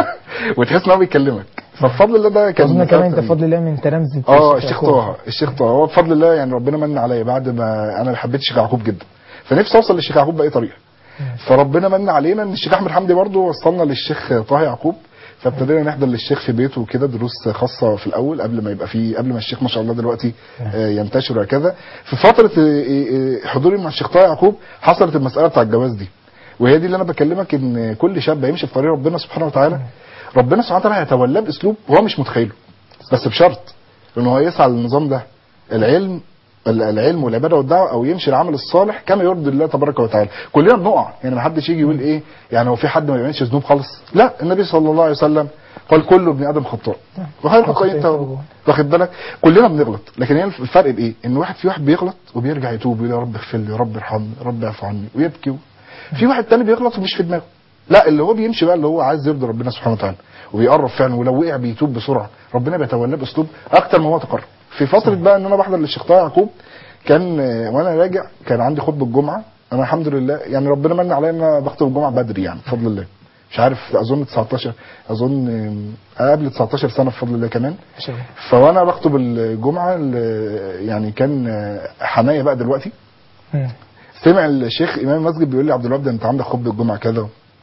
وتحس ان هو بيكلمك فبفضل الله ده كان اظن كمان انت فترة- بفضل الله من تلامذه اه الشيخ طه الشيخ طه هو بفضل الله يعني ربنا من عليا بعد ما انا حبيت الشيخ يعقوب جدا فنفسي اوصل للشيخ يعقوب باي طريقه فربنا من علينا ان الشيخ احمد حمدي برضه وصلنا للشيخ طه يعقوب فابتدينا نحضر للشيخ في بيته وكده دروس خاصه في الاول قبل ما يبقى في قبل ما الشيخ ما شاء الله دلوقتي آه، ينتشر وهكذا في فتره آه، آه، حضوري مع الشيخ طه يعقوب حصلت المساله بتاع الجواز دي وهي دي اللي انا بكلمك ان كل شاب هيمشي في طريق ربنا سبحانه وتعالى ربنا سبحانه وتعالى هيتولاه باسلوب هو مش متخيله بس بشرط انه هو يسعى للنظام ده العلم ال- العلم والعباده والدعوه او يمشي العمل الصالح كما يرضي الله تبارك وتعالى كلنا بنقع يعني ما حدش يجي يقول ايه يعني هو في حد ما بيعملش ذنوب خالص لا النبي صلى الله عليه وسلم قال كل ابن ادم خطاء وخير الخطائين التوابون واخد بالك كلنا بنغلط لكن هي الفرق بايه ان واحد في واحد بيغلط وبيرجع يتوب ويقول يا رب اغفر لي يا رب ارحمني يا رب اعف عني ويبكي في واحد تاني بيغلط ومش في دماغه لا اللي هو بيمشي بقى اللي هو عايز يرضي ربنا سبحانه وتعالى وبيقرب فعلا ولو وقع بيتوب بسرعه ربنا بيتولاه باسلوب اكتر ما هو تقرب في فتره بقى ان انا بحضر للشيخ طه يعقوب كان آه، وانا راجع كان عندي خطبه الجمعه انا الحمد لله يعني ربنا من عليا ان انا بخطب الجمعه بدري يعني بفضل الله مش عارف اظن 19 اظن آه، قبل 19 سنه بفضل الله كمان ما شاء الله فوانا بخطب الجمعه ال- يعني كان آه، حمايه بقى دلوقتي مم. سمع الشيخ امام المسجد بيقول لي عبد الوهاب ده انت عندك خطبه الجمعه كذا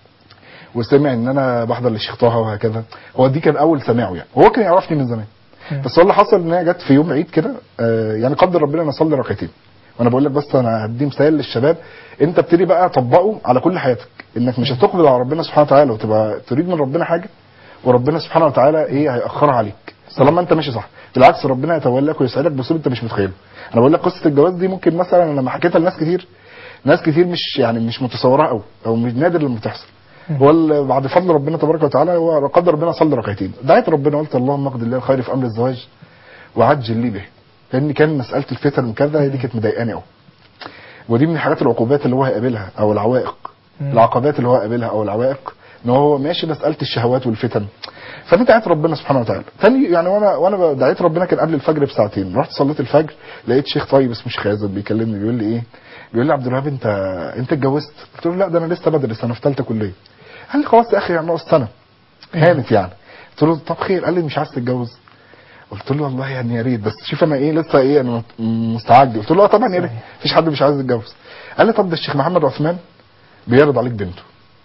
وسمع ان انا بحضر للشيخ طه وهكذا هو دي كان اول سماعه يعني هو كان يعرفني من زمان بس هو اللي حصل ان هي جت في يوم عيد كده آه، يعني قدر ربنا ان اصلي ركعتين وانا بقول لك بس انا هدي مثال للشباب انت ابتدي بقى طبقه على كل حياتك انك مش هتقبل على ربنا سبحانه وتعالى وتبقى تريد من ربنا حاجه وربنا سبحانه وتعالى ايه هيأخرها عليك طالما انت ماشي صح بالعكس ربنا يتولاك ويسعدك باسلوب انت مش متخيله انا بقول لك قصه الجواز دي ممكن مثلا انا لما حكيتها لناس كتير ناس كتير مش يعني مش متصورها قوي او مش نادر لما تحصل هو ال- بعد فضل ربنا تبارك وتعالى هو قدر ربنا صلي ركعتين دعيت ربنا قلت اللهم اقضي لي الخير في امر الزواج وعجل لي به لان كان مساله الفتن وكذا هي دي كانت مضايقاني قوي ودي من الحاجات العقوبات اللي هو هيقابلها او العوائق العقبات اللي هو هيقابلها او العوائق ان هو ماشي مساله الشهوات والفتن فانا دعيت ربنا سبحانه وتعالى تاني يعني وانا وانا دعيت ربنا كان قبل الفجر بساعتين رحت صليت الفجر لقيت شيخ طيب اسمه شيخ خازن بيكلمني بيقول لي ايه بيقول لي عبد الوهاب انت انت اتجوزت قلت له لا ده انا لسه بدرس انا في ثالثه كليه قال لي خلاص يا اخي يعني ناقص سنه هانت يعني قلت له طب خير قال لي مش عايز تتجوز قلت له والله يعني يا ريت بس شوف انا ايه لسه ايه انا مستعجل قلت له اه طبعا يا ريت مفيش حد مش عايز يتجوز قال لي طب ده الشيخ محمد عثمان بيعرض عليك بنته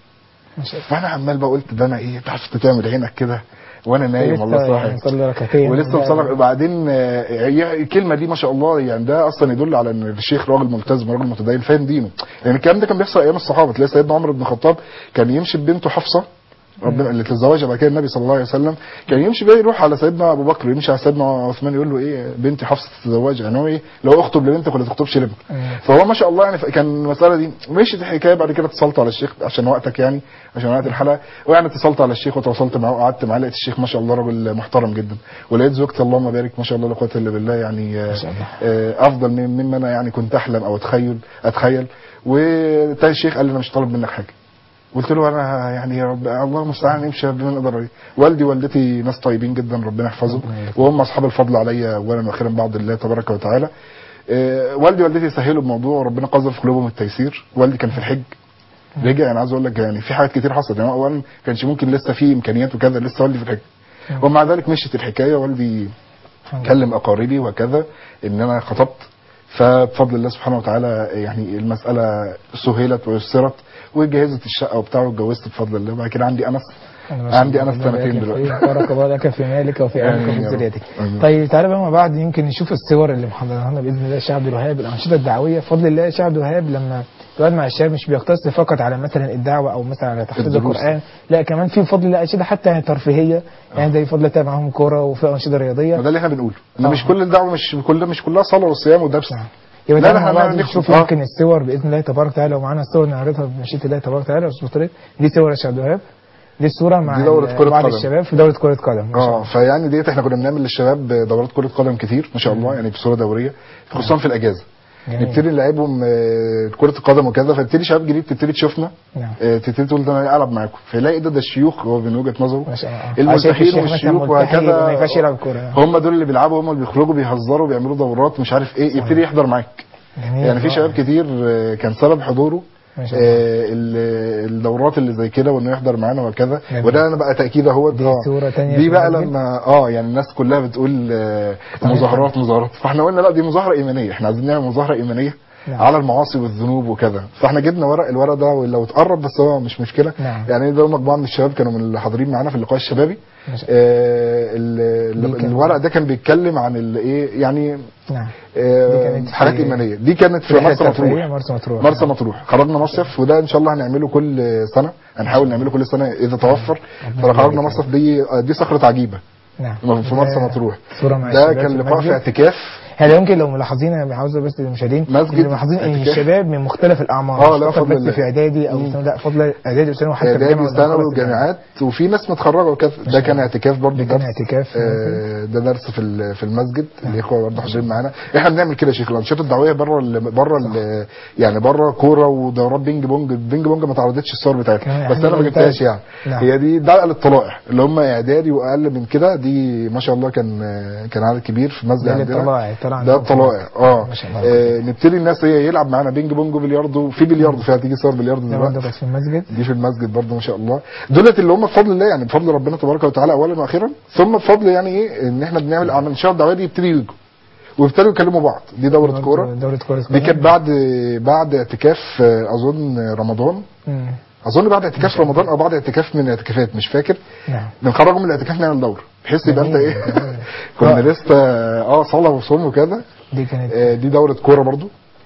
ما شاء الله فانا عمال بقى قلت ده انا ايه تعرف انت تعمل عينك كده وانا نايم ولسه والله يعني صاحي نصلي ركعتين ولسه مصلي وبعدين آه، هي الكلمه دي ما شاء الله يعني ده اصلا يدل على ان الشيخ راجل ملتزم راجل متدين فاهم دينه يعني الكلام ده كان بيحصل ايام الصحابه تلاقي سيدنا عمر بن الخطاب كان يمشي ببنته حفصه ربنا اللي تزوجها بعد كده النبي صلى الله عليه وسلم كان يمشي بقى يروح على سيدنا ابو بكر يمشي على سيدنا عثمان يقول له ايه بنتي حفصه تتزوجها يعني هو ايه لو اخطب لبنتك ولا تخطبش لابنك فهو ما شاء الله يعني كان المساله دي مشيت الحكايه بعد كده اتصلت على الشيخ عشان وقتك يعني عشان وقت الحلقه ويعني اتصلت على الشيخ وتواصلت معاه وقعدت معاه لقيت الشيخ ما شاء الله راجل محترم جدا ولقيت زوجتي اللهم بارك ما شاء الله لا قوه الا بالله يعني آه، شاء الله. آه، افضل من مما انا يعني كنت احلم او اتخيل اتخيل وتاني الشيخ قال لي انا مش طالب منك حاجه قلت له انا يعني يا رب الله المستعان نمشي بما نقدر عليه والدي والدتي ناس طيبين جدا ربنا يحفظهم وهم اصحاب الفضل عليا اولا واخيرا بعد الله تبارك وتعالى آه، والدي والدتي سهلوا الموضوع وربنا قذف في قلوبهم التيسير والدي كان في الحج رجع انا عايز اقول لك يعني في حاجات كتير حصلت يعني هو اولا ما كانش ممكن لسه في امكانيات وكذا لسه والدي في الحج ومع ذلك مشيت الحكايه والدي الحمد كلم اقاربي وكذا ان انا خطبت فبفضل الله سبحانه وتعالى يعني المساله سهلت ويسرت وجهزت الشقه وبتاع واتجوزت بفضل الله وبعد كده عندي انس أنا ما شاء عندي الله. أنا ربنا سنتين يبارك دلوقتي. فيك. بارك الله لك في مالك وفي اهلك آمين وفي يا رب. ذريتك آمين. طيب تعالى بقى مع بعض يمكن نشوف الصور اللي محضرها لنا باذن الله الشيخ عبد الوهاب الانشطه الدعويه بفضل الله الشيخ عبد الوهاب لما يقعد مع الشباب مش بيقتصر فقط على مثلا الدعوه او مثلا على تحفيظ الدروس. القران لا كمان في بفضل الله انشطه حتى يعني ترفيهيه يعني زي بفضل الله تابع معاهم كوره وفي انشطه رياضيه وده اللي احنا بنقوله ان آه. مش كل الدعوه مش كل مش كلها صلاه وصيام ودرس نعم. يبقى لا، تعالى لا، مع لا، بعض نخ- نشوف آه. يمكن الصور باذن الله تبارك وتعالى ومعانا الصور نعرضها بمشيئه الله تبارك وتعالى يا استاذ طارق دي صور يا شيخ عبد الوهاب دي الصوره مع دي دورة ال- كرة بعض قدم. الشباب في دوره كره قدم ما شاء اه الله. فيعني ديت احنا كنا بنعمل للشباب دورات كره قدم كتير ما شاء الله يعني بصوره دوريه خصوصا في الاجازه جميل. نبتدي نلعبهم آه، كره القدم وكذا فبتبتدي شباب جديد تبتدي تشوفنا نعم آه، تبتدي تقول ده انا العب معاكم فيلاقي ده ده الشيوخ هو من وجهه نظره ما شاء الله الملتحين عشان الشيخ مثلا والشيوخ ملتحي وهكذا ما ينفعش يلعب كوره هم دول اللي بيلعبوا هم اللي بيخرجوا بيهزروا بيعملوا دورات مش عارف ايه يبتدي يحضر معاك جميل يعني في رائع. شباب كتير آه، كان سبب حضوره ما شاء الله آه، ال- الدورات اللي زي كده وانه يحضر معانا وكذا جميل. وده انا بقى تاكيد اهو دي آه. صورة تانية دي في بقى المسجد؟ لما اه يعني الناس كلها بتقول آه، مظاهرات مظاهرات فاحنا قلنا لا دي مظاهره ايمانيه احنا عايزين نعمل مظاهره ايمانيه نعم. على المعاصي والذنوب وكذا فاحنا جبنا ورق الورق ده ولو اتقرب بس هو مش مشكله نعم. يعني ده مجموعه من الشباب كانوا من اللي حاضرين معانا في اللقاء الشبابي ما شاء آه ال- دي كان- الورق ده كان بيتكلم عن الايه يعني نعم آه، دي كانت في- حاجات ايمانيه دي كانت في رحلة مرسى ترفيهية مطروح مرسى مطروح مرسى مطروح خرجنا مصيف وده ان شاء الله هنعمله كل سنه هنحاول نعمله كل سنه اذا توفر ربنا فخرجنا يبارك مصيف دي دي صخره عجيبه نعم في مرسى ده مطروح صورة مع ده الشباب كان في لقاء في المسجد. اعتكاف هذا يمكن لو ملاحظين انا عاوز بس للمشاهدين مسجد اللي ملاحظين ان اعتكاف. الشباب من مختلف الاعمار آه، مش لا، فقط بفضل بس الله. في اعدادي او مم. ثانوي لا فضل اعدادي وثانوي وحتى اعدادي الجامعة وثانوي والدراسة الجامعية. وجامعات وفي ناس متخرجه وكذا ده كان اعتكاف برضه ده كان درس اعتكاف آه، ده درس في ال- في المسجد الاخوه برضه حاضرين معانا احنا بنعمل كده يا شيخ الانشطه الدعويه بره ال- بره ال- يعني بره كوره ودورات بينج بونج البينج بونج ما تعرضتش الصور كمان بتاعتها بس إحنا انا ما ما جبتهاش جبتهاش. يعني نعم. هي دي ده للطلائع اللي هم اعدادي واقل من كده دي ما شاء الله كان كان عدد كبير في المسجد ده عندنا للطلائع طلع ده الطلائع اه ما شاء الله. آه، نبتدي الناس هي يلعب معانا بينج بونج وبلياردو في بلياردو فيها تيجي صور بلياردو ده دلوقتي برضه كانت في المسجد دي في المسجد برضه ما شاء الله دولت اللي هم بفضل الله يعني بفضل ربنا تبارك وتعالى اولا واخيرا ثم بفضل يعني ايه ان احنا بنعمل اعمال الانشطه الدعويه دي يبتدوا يجوا ويبتدوا يكلموا بعض دي دوره برضه كوره دورة كرة دي قدم. كانت بعد بعد اعتكاف آه، اظن رمضان مم. اظن بعد اعتكاف رمضان او بعد اعتكاف من الاعتكافات مش فاكر نعم بنخرجهم من الاعتكاف نعمل دوره بحيث يبقى انت جميل، ايه جميل. كنا رائع. لسه اه صلاه وصوم وكذا دي كانت آه، دي دورة كورة برضو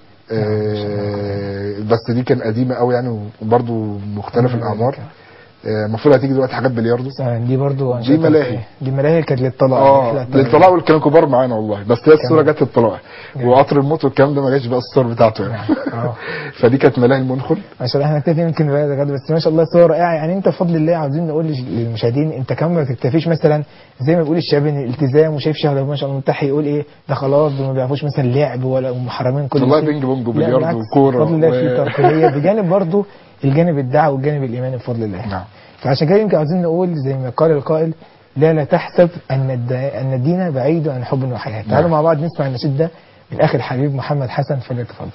آه، بس دي كان قديمة قوي يعني وبرضو مختلف الأعمار آه، المفروض هتيجي دلوقتي حاجات بلياردو آه، دي برضه دي ملاهي. دي ملاهي كانت للطلاق اه للطلاق واللي كانوا كبار معانا والله بس هي الصورة جت للطلاق جميل. وقطر الموت والكلام ده ما جاش بقى الصور بتاعته يعني آه. فدي كانت ملاهي المنخل ما شاء الله احنا نكتفي يمكن بهذا الغد بس ما شاء الله صور رائعه يعني انت بفضل الله عاوزين نقول للش- للمشاهدين انت كمان ما تكتفيش مثلا زي ما بيقول الشباب ان الالتزام وشايف شهر ما شاء الله متحي يقول ايه ده خلاص دول ما بيعرفوش مثلا لعب ولا محرمين كل والله شيء. بينج بونج لا، وبلياردو بالعكس، وكورة بفضل الله و- في ترفيهيه بجانب برضه الجانب الدعوه والجانب الايماني بفضل الله نعم فعشان كده يمكن عاوزين نقول زي ما قال القائل لا لا تحسب ان الد- ان الدين بعيد عن حب وحياه تعالوا نعم. مع بعض نسمع النشيد ده من اخي الحبيب محمد حسن فليتفضل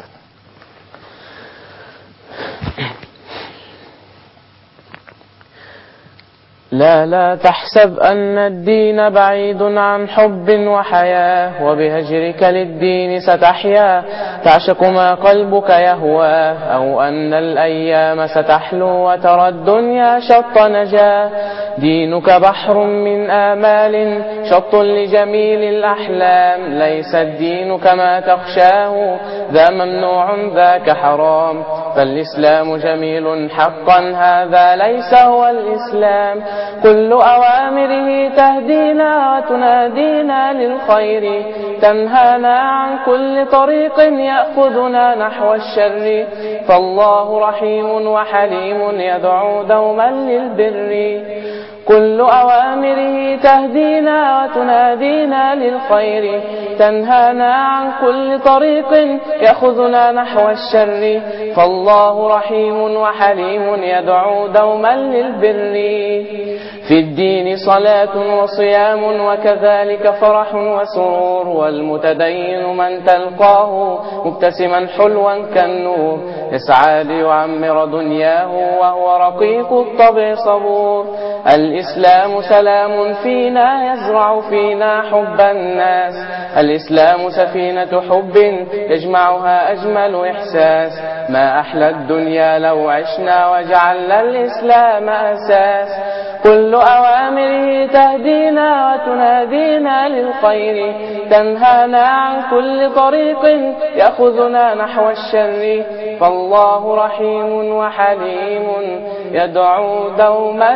لا لا تحسب أن الدين بعيد عن حب وحياة وبهجرك للدين ستحيا تعشق ما قلبك يهوى أو أن الأيام ستحلو وترى الدنيا شط نجاة دينك بحر من آمال شط لجميل الأحلام ليس الدين كما تخشاه ذا ممنوع ذاك حرام فالإسلام جميل حقا هذا ليس هو الإسلام كل أوامره تهدينا وتنادينا للخير تنهانا عن كل طريق يأخذنا نحو الشر فالله رحيم وحليم يدعو دوما للبر كل أوامره تهدينا وتنادينا للخير تنهانا عن كل طريق يأخذنا نحو الشر فالله رحيم وحليم يدعو دوما للبر في الدين صلاة وصيام وكذلك فرح وسرور والمتدين من تلقاه مبتسما حلوا كالنور يسعى ليعمر دنياه وهو رقيق الطبع صبور الإسلام سلام فينا يزرع فينا حب الناس الإسلام سفينة حب يجمعها أجمل إحساس ما أحلى الدنيا لو عشنا وجعلنا الإسلام أساس كل أوامره تهدينا وتنادينا للخير تنهانا عن كل طريق يأخذنا نحو الشر فالله رحيم وحليم يدعو دوما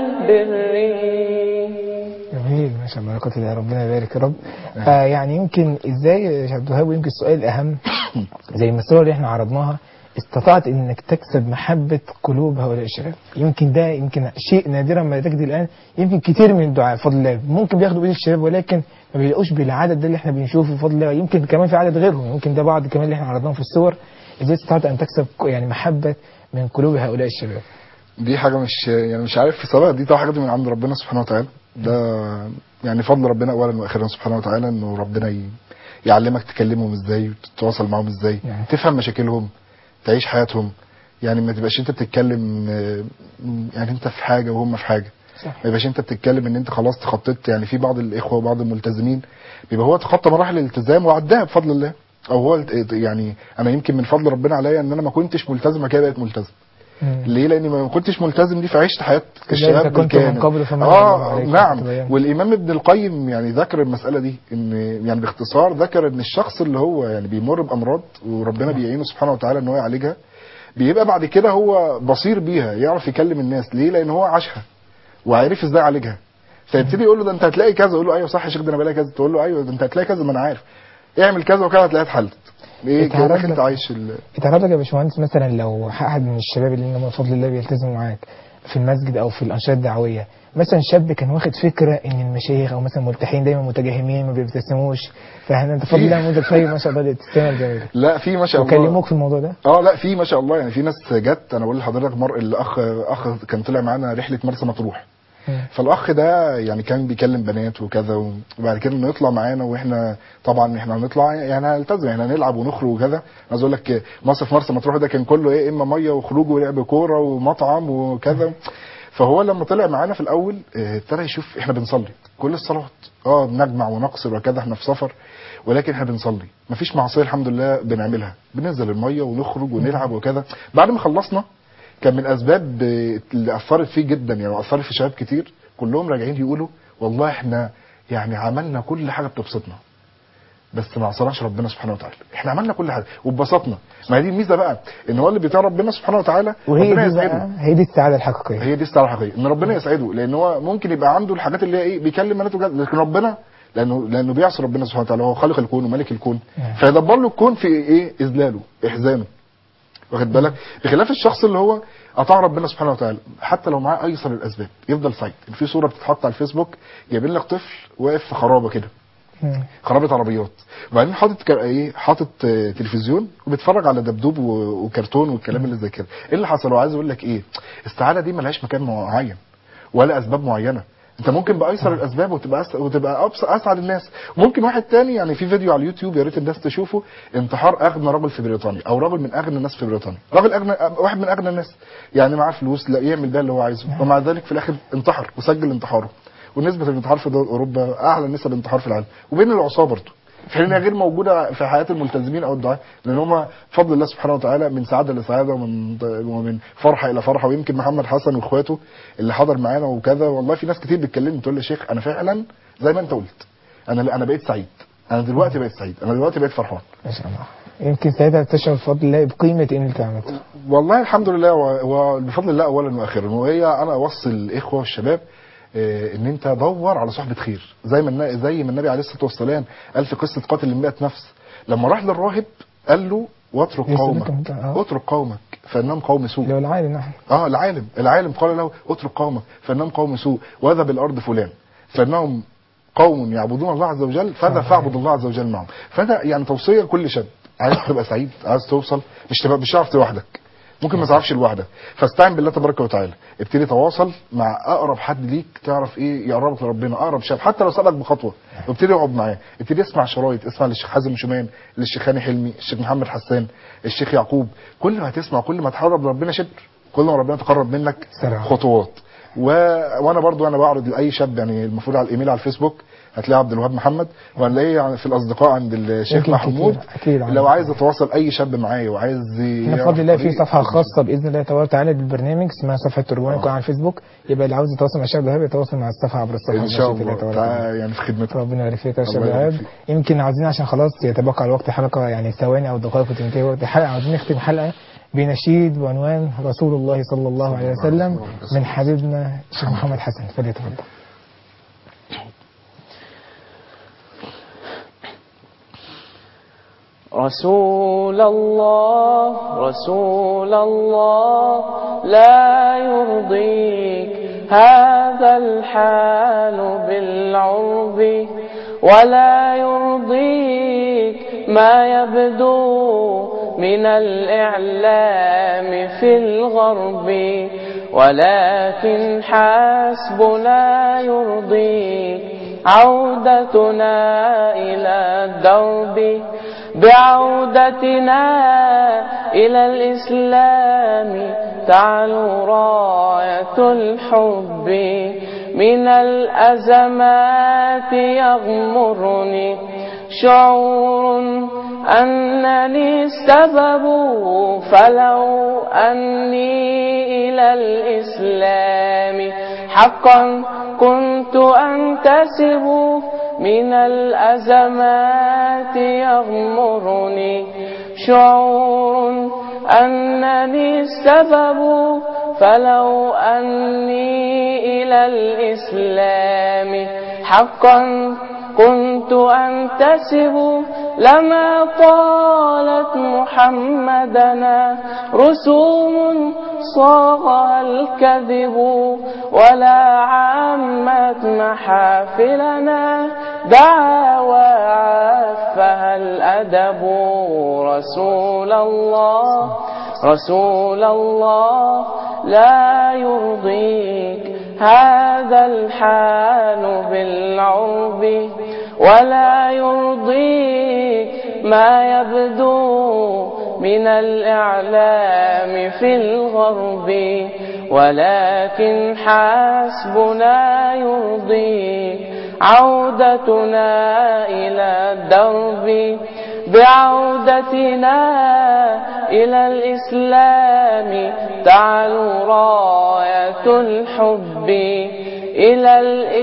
للبر جميل ما شاء الله قلت يا ربنا يبارك يا رب آه يعني يمكن ازاي يا شيخ عبد الوهاب ويمكن السؤال الاهم زي المسألة اللي احنا عرضناها استطعت انك تكسب محبة قلوب هؤلاء الشباب يمكن ده يمكن شيء نادرا ما تجد الان يمكن كتير من الدعاء بفضل الله ممكن بياخدوا بايد الشباب ولكن ما بيلاقوش بالعدد ده اللي احنا بنشوفه بفضل الله يمكن كمان في عدد غيرهم يمكن ده بعض كمان اللي احنا عرضناه في الصور ازاي استطعت ان تكسب يعني محبة من قلوب هؤلاء الشباب دي حاجة مش يعني مش عارف في صلاة دي طبعا حاجة دي من عند ربنا سبحانه وتعالى ده يعني فضل ربنا أولا وأخيرا سبحانه وتعالى إنه ربنا ي- يعلمك تكلمهم إزاي وتتواصل معاهم إزاي نعم. تفهم مشاكلهم تعيش حياتهم يعني ما تبقاش أنت بتتكلم آه، يعني أنت في حاجة وهم في حاجة صح. ما يبقاش أنت بتتكلم إن أنت خلاص تخطيت يعني في بعض الإخوة وبعض الملتزمين بيبقى هو تخطى مراحل الالتزام وعداها بفضل الله أو هو الت- يعني أنا يمكن من فضل ربنا عليا إن أنا ما كنتش ملتزم كده بقيت ملتزم مم. ليه لاني ما كنتش ملتزم دي فعشت حياه كذلك الشباب كنت من بالكامل قبل فمن الله اه عليكم نعم فتبينوا. والامام ابن القيم يعني ذكر المساله دي ان يعني باختصار ذكر ان الشخص اللي هو يعني بيمر بامراض وربنا بيعينه سبحانه وتعالى ان هو يعالجها بيبقى بعد كده هو بصير بيها يعرف يكلم الناس ليه لان هو عاشها وعرف ازاي يعالجها فيبتدي يقول له ده انت هتلاقي كذا يقول له ايوه صح يا شيخ ده انا بلاقي كذا تقول له ايوه ده انت هتلاقي كذا ما انا عارف اعمل كذا وكذا هتلاقيها اتحلت ايه اتعرض كانك انت لك- عايش ال... اتعرض لك يا باشمهندس مثلا لو احد من الشباب اللي هم بفضل الله بيلتزموا معاك في المسجد او في الانشطه الدعويه مثلا شاب كان واخد فكره ان المشايخ او مثلا ملتحين دايما متجهمين ما بيبتسموش فاحنا انت بفضل الله نموذج طيب ما شاء الله الابتسامه الجميله لا في ما شاء الله وكلموك في الموضوع ده اه لا في ما شاء الله يعني في ناس جت انا بقول لحضرتك مر الاخ اخ كان طلع معانا رحله مرسى مطروح مم. فالاخ ده يعني كان بيكلم بنات وكذا وبعد كده انه يطلع معانا واحنا طبعا احنا هنطلع يعني هنلتزم احنا هنلعب ونخرج وكذا عايز اقول لك مصيف مرسى مطروح ده كان كله ايه اما ميه وخروج ولعب كوره ومطعم وكذا فهو لما طلع معانا في الاول اه، ابتدى يشوف احنا بنصلي كل الصلوات اه بنجمع ونقصر وكذا احنا في سفر ولكن احنا بنصلي مفيش معصيه الحمد لله بنعملها بننزل الميه ونخرج ونلعب وكذا بعد ما خلصنا كان من اسباب آه، اللي اثرت فيه جدا يعني واثرت في شباب كتير كلهم راجعين يقولوا والله احنا يعني عملنا كل حاجه بتبسطنا بس ما عصرناش ربنا سبحانه وتعالى احنا عملنا كل حاجه واتبسطنا ما هي دي الميزه بقى ان هو اللي بيطيع ربنا سبحانه وتعالى وهي ربنا دي بقى يسعده هي دي السعاده الحقيقيه هي دي السعاده الحقيقيه ان ربنا يسعده لان هو ممكن يبقى عنده الحاجات اللي هي ايه بيكلم بناته جد لكن ربنا لانه لانه بيعصي ربنا سبحانه وتعالى هو خالق الكون وملك الكون نعم. فيدبر له الكون في ايه اذلاله احزانه واخد بالك بخلاف الشخص اللي هو اطاع ربنا سبحانه وتعالى حتى لو معاه ايسر الاسباب يفضل سعيد في صوره بتتحط على الفيسبوك جايبين لك طفل واقف في خرابه كده مم. خرابه عربيات وبعدين حاطط كر- ايه حاطط آه، تلفزيون وبيتفرج على دبدوب و- وكرتون والكلام اللي زي كده ايه اللي حصل وعايز اقول لك ايه السعاده دي ملهاش مكان معين ولا اسباب معينه انت ممكن بايسر الاسباب وتبقى أس... وتبقى أبس... اسعد الناس ممكن واحد تاني يعني في فيديو على اليوتيوب يا ريت الناس تشوفه انتحار اغنى رجل في بريطانيا او رجل من اغنى الناس في بريطانيا راجل اغنى واحد من اغنى الناس يعني معاه فلوس لا يعمل بيها اللي هو عايزه ومع ذلك في الاخر انتحر وسجل انتحاره ونسبه الانتحار في دول اوروبا اعلى نسب انتحار في العالم وبين العصاه برضه في حين إنها غير موجوده في حياه الملتزمين او الدعاء لان هم بفضل الله سبحانه وتعالى من سعاده لسعاده ومن ومن فرحه الى فرحه ويمكن محمد حسن واخواته اللي حضر معانا وكذا والله في ناس كتير بتكلمني تقول لي يا شيخ انا فعلا زي ما انت قلت انا انا بقيت سعيد انا دلوقتي بقيت سعيد انا دلوقتي بقيت فرحان ما شاء الله يمكن ساعتها تشعر بفضل الله بقيمه ان انت عملته والله الحمد لله و- وبفضل الله اولا واخيرا وهي انا اوصي الاخوه والشباب آه، ان انت دور على صحبه خير زي ما النا- زي ما النبي عليه الصلاه والسلام قال في قصه قاتل ال 100 نفس لما راح للراهب قال له واترك يسلمك قومك انت، آه. اترك قومك فانهم قوم سوء لو العالم نحن اه العالم العالم قال له اترك قومك فانهم قوم سوء واذهب الارض فلان فانهم قوم يعبدون الله عز وجل فاذا فاعبد الله عز وجل معهم فده يعني توصيه لكل شاب عايز تبقى سعيد عايز توصل مش تبقى مش هتعرف لوحدك ممكن ما تعرفش لوحدك فاستعن بالله تبارك وتعالى ابتدي تواصل مع اقرب حد ليك تعرف ايه يقربك لربنا اقرب شاب حتى لو سبقك بخطوه ابتدي اقعد معاه ابتدي اسمع شرايط اسمع للشيخ حازم شومان للشيخ هاني حلمي الشيخ محمد حسان الشيخ يعقوب كل ما هتسمع كل ما تقرب لربنا شبر كل ما ربنا تقرب منك سرعة. خطوات و... وانا برضو انا بعرض لاي شاب يعني المفروض على الايميل على الفيسبوك هتلاقي عبد الوهاب محمد وهنلاقيه يعني في الاصدقاء عند الشيخ يمكن محمود كتير. أكيد عندك. لو عايز يتواصل اي شاب معايا وعايز احنا يعرف بفضل الله في طريق- صفحه خاصه باذن الله تبارك وتعالى بالبرنامج اسمها صفحه ترجمان يكون على الفيسبوك يبقى اللي عاوز يتواصل مع الشيخ الوهاب يتواصل مع الصفحه عبر الصفحه ان شاء بمشيئة الله تبارك وتعالى. تعالى يعني في خدمتك ربنا يبارك فيك يا الله شيخ يبارك الوهاب فيك. يمكن عاوزين عشان خلاص يتبقى على الوقت حلقه يعني ثواني او دقائق وتنتهي وقت الحلقه عاوزين نختم الحلقه بنشيد بعنوان رسول الله صلى الله عليه وسلم من حبيبنا الشيخ محمد حسن فليتفضل رسول الله رسول الله لا يرضيك هذا الحال بالعرب ولا يرضيك ما يبدو من الإعلام في الغرب ولكن حسبنا يرضيك عودتنا إلى الدرب بعودتنا إلى الإسلام تعلو راية الحب من الأزمات يغمرني شعور أنني السبب فلو أني إلى الإسلام حقا كنت أنتسب من الأزمات يغمرني شعور أنني السبب فلو أني إلى الإسلام حقا كنت أنتسب لما طالت محمدنا رسوم صاغها الكذب ولا عمت محافلنا دعا وعفها الأدب رسول الله رسول الله لا يرضيك هذا الحال بالعرب ولا يرضيك ما يبدو من الإعلام في الغرب ولكن حسبنا يرضيك عودتنا إلى الدرب بعودتنا إلى الإسلام تعلو راية الحب إلى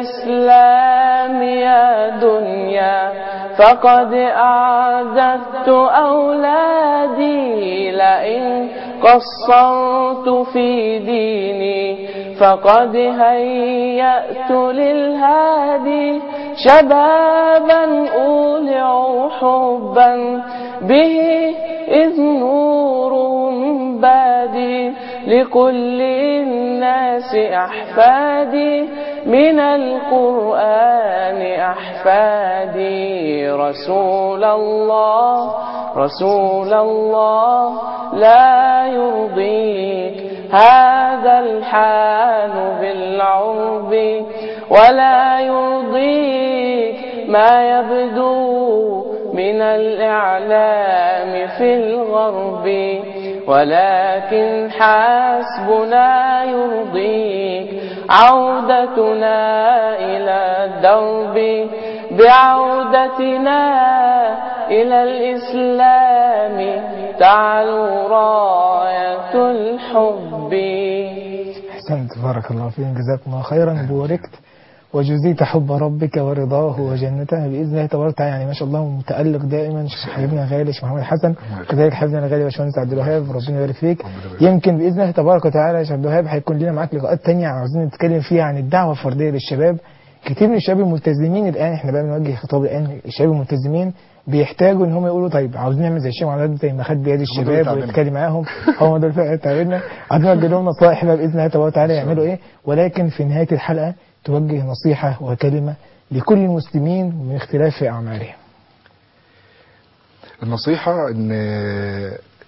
الإسلام يا دنيا فقد أعددت أولادي لئن قصرت في ديني فقد هيأت للهادي شبابا أولع حبا به إذ نورهم بادي لكل الناس أحفادي من القرآن أحفادي رسول الله رسول الله لا يرضيك هذا الحال بالعرب ولا يرضيك ما يبدو من الإعلام في الغرب ولكن حسبنا يرضيك عودتنا إلى الدرب بعودتنا إلى الإسلام تعلو راية الحب احسنت بارك الله فيك جزاكم الله خيرا بوركت وجزيت حب ربك ورضاه وجنته باذن الله تبارك وتعالى يعني ما شاء الله متالق دائما شيخ حبيبنا غالي شيخ محمد حسن كذلك حبيبنا الغالي باشمهندس عبد الوهاب ربنا يبارك فيك يمكن باذن الله تبارك وتعالى يا شيخ عبد الوهاب هيكون لنا معاك لقاءات تانية عاوزين نتكلم فيها عن الدعوه الفرديه للشباب كتير من الشباب الملتزمين الان احنا بقى بنوجه خطاب الان الشباب الملتزمين بيحتاجوا ان هم يقولوا طيب عاوزين نعمل زي الشيخ محمد زي ما خد بيد الشباب تعبنا. ويتكلم معاهم هم دول فعلا تعبنا عايزين نوجه لهم نصائح بقى باذن الله تبارك وتعالى يعملوا ايه ولكن في نهايه الحلقه توجه نصيحه وكلمه لكل المسلمين من اختلاف اعمارهم النصيحة ان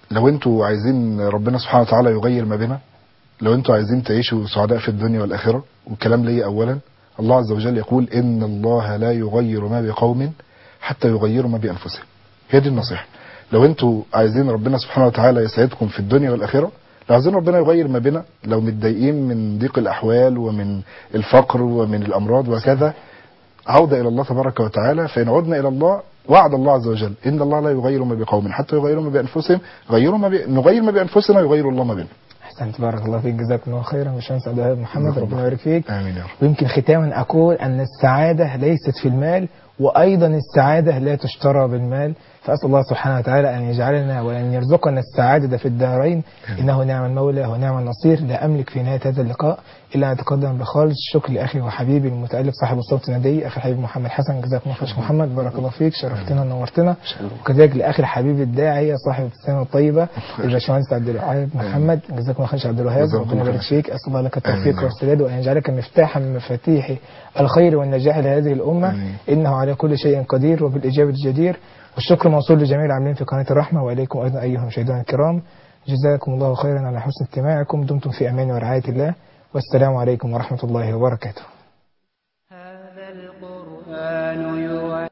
لو انتوا عايزين ربنا سبحانه وتعالى يغير ما بينا لو انتوا عايزين تعيشوا سعداء في الدنيا والآخرة والكلام لي أولا الله عز وجل يقول إن الله لا يغير ما بقوم حتى يغيروا ما بأنفسهم هي دي النصيحة لو انتوا عايزين ربنا سبحانه وتعالى يسعدكم في الدنيا والآخرة لو عايزين ربنا يغير ما بينا لو متضايقين من ضيق الأحوال ومن الفقر ومن الأمراض وكذا عودة إلى الله تبارك وتعالى فإن عدنا إلى الله وعد الله عز وجل إن الله لا يغير ما بقوم حتى يغيروا ما بأنفسهم غيروا ما ب... نغير ما بأنفسنا يغير الله ما بنا احسنت بارك الله فيك جزاكم الله خيرا باشمهندس عبد الوهاب محمد جزاكم ربنا الله. يبارك فيك آمين يا رب ويمكن ختاما أقول أن السعادة ليست في المال وأيضا السعادة لا تشترى بالمال فأسأل الله سبحانه وتعالى أن يجعلنا وأن يرزقنا السعادة في الدارين إنه نعم المولى ونعم النصير لا أملك في نهاية هذا اللقاء إلا أن أتقدم بخالص الشكر لأخي وحبيبي المتألف صاحب الصوت الندي أخي الحبيب محمد حسن جزاكم الله خير محمد بارك الله فيك شرفتنا ونورتنا وكذلك لأخي الحبيب الداعية صاحب السنة الطيبة الباشمهندس عبد الوهاب محمد جزاكم الله خير عبد الوهاب جزاكم ربنا الله يبارك خير. فيك أسأل الله لك آمين التوفيق يا رب. والسداد وأن يجعلك مفتاحا من مفاتيح الخير والنجاح لهذه الأمة آمين. إنه على كل شيء قدير وبالإجابة جدير والشكر موصول لجميع العاملين في قناة الرحمة وإليكم أيضا أيها المشاهدون الكرام جزاكم الله خيرا على حسن استماعكم دمتم في أمان ورعاية الله والسلام عليكم ورحمة الله وبركاته هذا القرآن يوحى